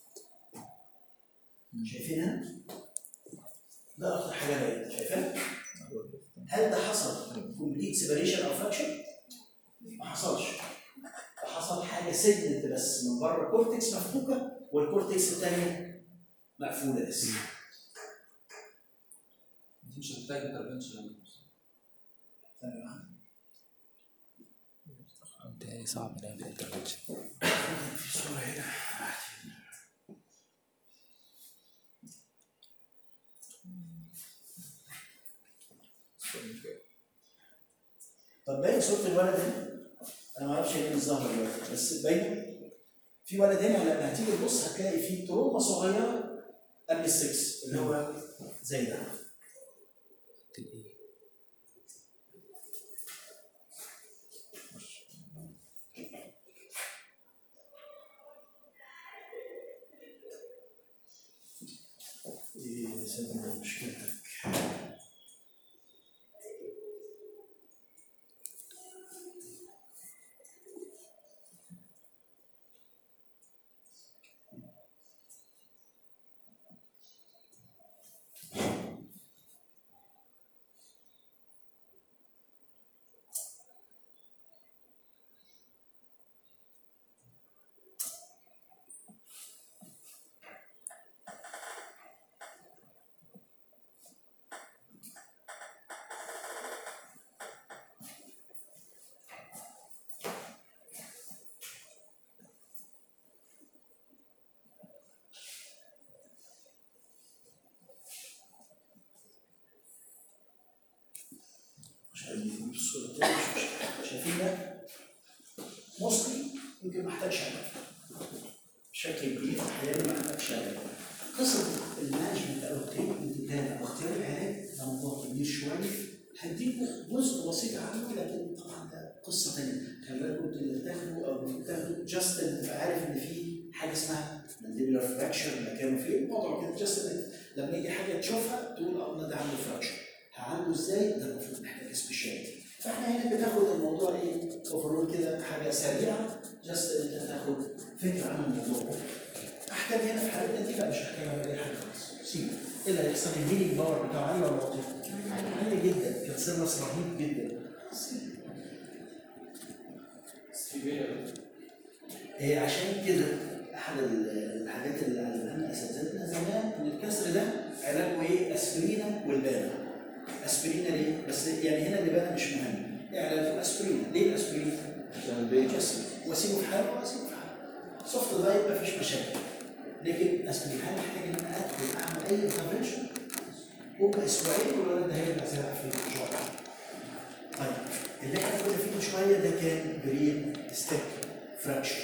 شايفينها؟ ده اكتر حاجه باينه شايفها؟ هل ده حصل كومبليت سيبريشن او فراكشر؟ ما حصلش ده حصل حاجه سيجمنت بس من بره كورتكس مفكوكه والكورتكس الثانيه مقفوله لسه دي مش هتحتاج انترفنشن ثانية واحدة. متهيألي صعب نعمل انترفنشن في صورة هنا طب باين صورة الولد هنا؟ أنا ما أعرفش هي مش ظاهرة دلوقتي بس باينة في ولد هنا لما هتيجي تبص هتلاقي فيه تروما صغيرة قبل السكس اللي هو زي ده ايه سبب مشكلتك مش عايز يجيب الصورة تاني مش مشكلة شايفين ده؟ موصلي يمكن ما احتاجش علاج بشكل كبير احيانا ما احتاجش علاج قصة المانجمنت او التريتمنت بتاعنا او اختيار العلاج ده موضوع كبير شوية هديكوا جزء بسيط عنه لكن طبعا ده قصة تانية خلي بالكم انتوا اللي بتاخدوا او اللي بتاخدوا جاست تبقى عارف ان في حاجة اسمها مانديبولار فراكشر مكانه فين الموضوع كده جاست لما يجي حاجة تشوفها تقول اه ده عنده فراكشر هعالجه ازاي؟ ده المفروض محتاج سبيشاليتي فاحنا هنا بناخد الموضوع ايه؟ اوفرول كده حاجه سريعه جاست انت تاخد فكره عن الموضوع احتاج هنا في حالتنا دي لا مش هحتاج اعمل اي حاجه خالص سيب ايه اللي هيحصل الهيلينج باور بتاعه عالي ولا واطي؟ عالي جدا كان سيرفس رهيب جدا إيه عشان كده احد ال- الحاجات اللي علمها اساتذتنا زمان ان الكسر ده علاجه ايه؟ اسبرينا والبانا اسبرينا ليه؟ بس يعني هنا اللبانه مش مهم ايه علاجه اسبرينا ليه الاسبرين؟ عشان البيت واسيبه في حاله واسيبه في حاله سوفت لايت مفيش مشاكل لكن اصل هل محتاج ان انا ادخل اعمل اي انترفنشن هم اسبوعين والولد ده هيرجع زي ما في شهر طيب اللي احنا كنا فيه من شويه ده كان برين ستيك فراكشر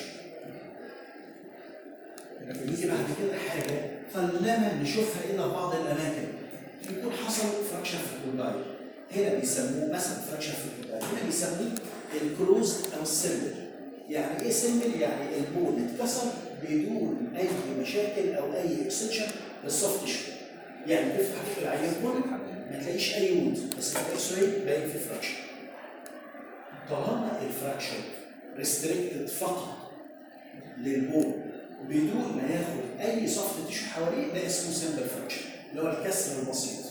يجي بعد كده حاجه قلما نشوفها الا في بعض الاماكن يكون حصل فراكشر في الكولاي هنا بيسموه مثلا فراكشر في الكولاي هنا بيسموه الكلوزد او السيمبل يعني ايه سيمبل؟ يعني البون اتكسر بدون اي مشاكل او اي اكستنشن للسوفت تيشو يعني تفتح في العيان كله ما تلاقيش اي وود بس الاكس راي باين في فراكشر طالما الفراكشر ريستريكتد فقط للبون بدون ما ياخد اي سوفت تيشو حواليه ده اسمه سمبل فراكشر اللي هو الكسر البسيط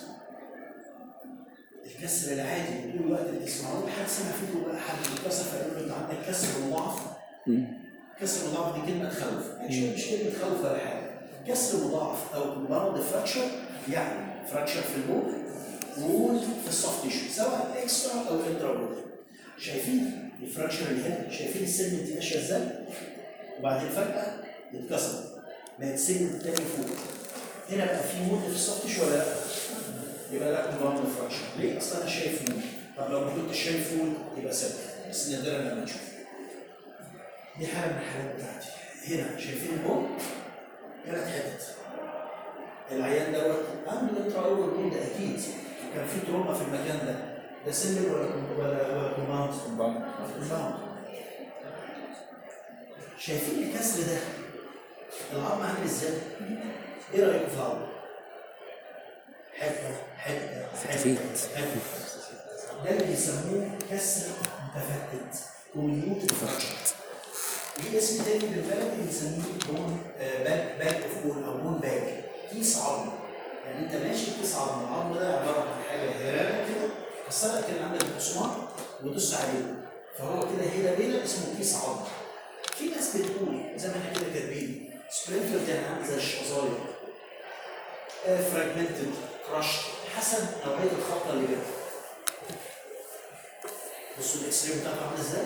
الكسر العادي طول الوقت اللي تسمعوه حد سمع فيه بقى حد اتكسر فيقول له انت عندك كسر مضاعف كسر مضاعف دي كلمه تخوف مش مش كلمه خوف ولا حاجه كسر مضاعف او مرض فراكشر يعني فراكشر في البون وول في السوفت تيشو سواء اكسترا او انترا شايفين الفراكشر اللي هنا شايفين السن دي ماشيه ازاي وبعدين فجاه اتكسر بقت سن تاني فوق هنا بقى في مود في السوفت تيشو ولا لا؟ يبقى لا نظام الفراكشر ليه؟ اصل انا شايف مود طب لو ما كنتش شايف مود يبقى ثابت بس نادرا لما نشوف دي حاله من الحالات بتاعتي هنا شايفين البون ثلاث حتت العيان دوت عنده انترا اول بون ده اكيد كان في تروما في المكان ده ده سلم ولا ولا ولا كوماوند؟ كوماوند شايفين الكسر ده العظم عامل ازاي؟ ايه رايكم في العظم؟ حته حته حته حته ده اللي بيسموه كسر متفتت كوميوت فراكشر ليه اسم تاني بالبلدي بنسميه بون آه، باك باك اوف بون او بون باك كيس عظم يعني انت ماشي كيس عظم العظم ده عباره عن حاجه هرالة كده كسرت كده عندك مسمار ودوس عليه فهو كده هنا بينا اسمه كيس عظم في ناس بتقول زي ما احنا كده كاتبين سبرينكلر يعني عامل زي الشظاير فراجمنتد كراش حسب نوعيه الخبطه اللي جت بصوا الاكس راي بتاعته عامله ازاي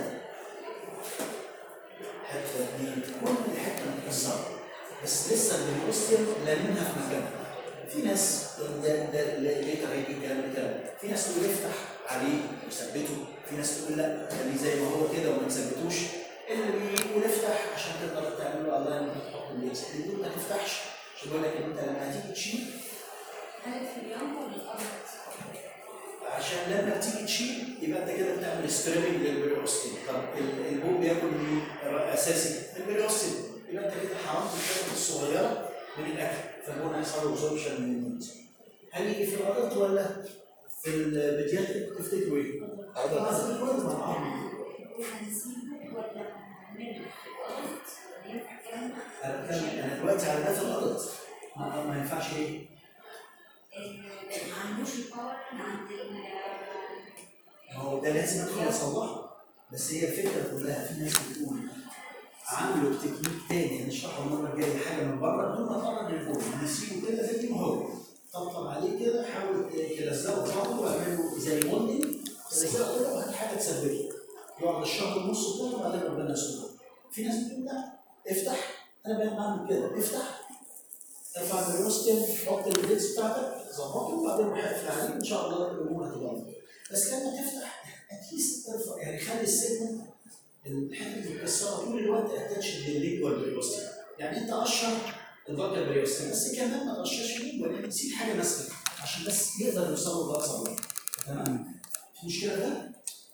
حته اتنين كل حته متكسره بس لسه البروستيوم لاممها في مكانها في ناس ده ده ليه تغيير الكلام بتاعه في ناس تقول افتح عليه وثبته في ناس تقول لا خليه زي ما هو كده وما تثبتوش اللي بيقول افتح عشان تقدر تعمل له الله انك تحط اللينس اللي بيقول ما تفتحش عشان بيقول لك انت لما هتيجي تشيل هل في اليوم ولا الأبيض؟ عشان لما تيجي تشيل يبقى انت كده بتعمل ستريمنج للبريوستين طب ال- البوم بياكل من اساسي البريوستين يبقى انت كده حرمت الحته الصغيره من الاكل فالبون هيحصل له ابزوربشن من النيوز هل يجي في الادلت ولا في البيدياتريك تفتكروا ايه؟ ادلت الكل مع بعض هنسيبه ولا هنعمله؟ ينفع الكلام ده؟ انا بتكلم انا دلوقتي على ده في الادلت ما, ما ينفعش ايه؟ آه، ما عندوش الباور عند ال ما هو ده لازم ادخل اصلحه بس هي الفكره كلها في ناس بتقول عملوا تكنيك تاني هنشرحه المره الجايه حاجه من بره بدون ما تعرض للجول نسيبه كده زي ما هو طبطب عليه كده حاول تلزقه في بعضه واعمله زي مولدنج تلزقه كده وهات حاجه تثبته يقعد الشهر ونص كده وبعدين ربنا يستر في ناس بتقول لا افتح انا بقى بعمل كده افتح ارفع البريوستيوم حط البريكس بتاعتك ظبطه وبعدين روح اقفل عليه ان شاء الله الامور هتبقى افضل بس لما تفتح اتليست ارفع يعني خلي السيجمنت الحته اللي متكسره طول الوقت اتاتش للليج والبريوستيوم يعني انت قشر الباقي البريوستيوم بس كمان ما تقشرش الليج ولا تسيب حاجه ماسكه عشان بس يقدر يوصل له باقصى وقت تمام في مشكله ده؟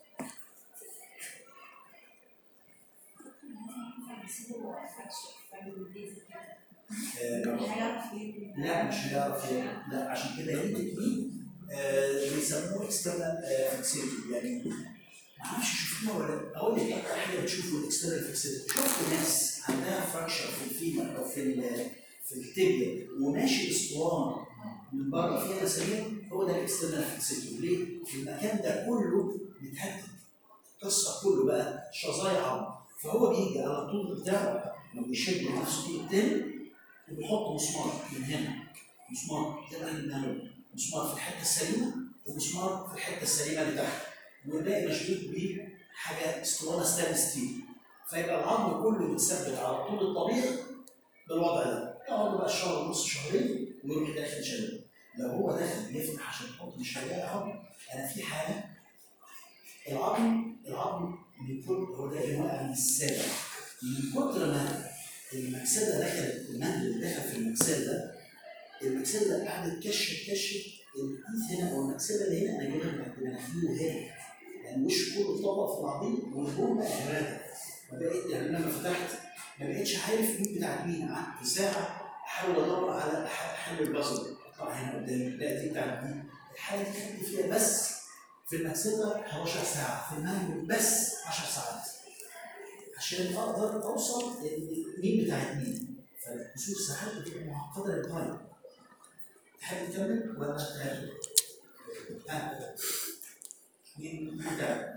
هنسيبه فراكشر فاهم كده آه، هيعرف ي- لا مش هيعرف يعمل. لا عشان كده ليه تكنيك آه، بيسموه اكسترنال فيكسيتي يعني ما اعرفش شفتوها ولا لا. اقول لك اكتر حاجه بتشوفوا الاكسترنال فيكسيتي شفت ناس عندها فراكشر في الفيمر او في ال- في التibia وماشي اسطوانه من بره فيها مسامير هو ده الاكسترنال فيكسيتي ليه؟ المكان ده كله متهتك القصه كله بقى شظايا عظم فهو بيجي على الطول بتاعه لما بيشد نفسه كده قدام وبيحط مسمار من هنا مسمار زي ما احنا بنعمل مسمار في الحته السليمه ومسمار في الحته السليمه اللي تحت والباقي مشدود بحاجه اسطوانه ستانلس ستيل فيبقى العظم كله متثبت على طول الطبيعي بالوضع ده يقعد بقى الشهر ونص شهرين ويروح داخل شلل لو هو داخل يفتح عشان يحط مش هيلاقي عظم انا في حاله العظم العظم بيكون هو ده اللي واقع من السابع من كتر ما المكسده دخلت المهد اللي دخل في المكسده المكسده قعدت تكشف تكشف الايد هنا او المكسده اللي هنا انا جايبها من عند مناخيره هنا يعني وش كله اتطبق في بعضيه والهون بقى هواده فبقيت يعني لما فتحت ما بقتش عارف مين بتاع مين قعدت ساعه احاول ادور على أح- حل البازل اطلع هنا قدامي لا دي بتاعت دي الحاله دي كانت فيها بس في المكسده 11 ساعه في المانجو بس 10 ساعات عشان اقدر اوصل مين بتاعت مين فالكسور ساعات بتبقى معقده للغايه تحب تكمل ولا تكمل؟ ها مين بتاعك؟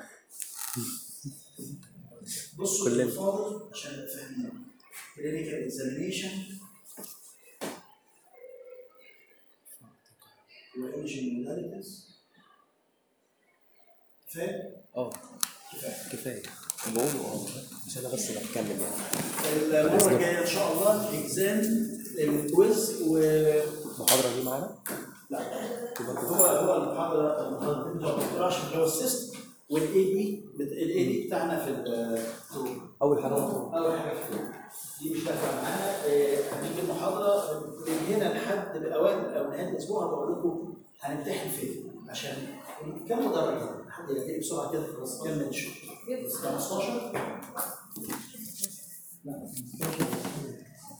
بصوا كلنا. الفاضل عشان نبقى فاهمين clinical examination وإيمجين موداليتيز كفاية؟ اه كفاية كفايه بقوله اه مش انا بس اللي بتكلم يعني المرة الجاية إن شاء الله إكزام الكويز و المحاضره دي معانا لا يبقى هو هو المحاضرة المحاضرة دي بتوع الدكتور عشان اللي هو السيست والاي دي الاي دي بتاعنا في ال اول حاجه اول حاجه في الجروب. دي مش داخله معانا آه، هنيجي المحاضره من هنا لحد باوائل او نهايه الاسبوع هبقول لكم هنمتحن فين عشان كم درجه حد يعتبر بسرعه كده خلاص كم نشوف 15 لا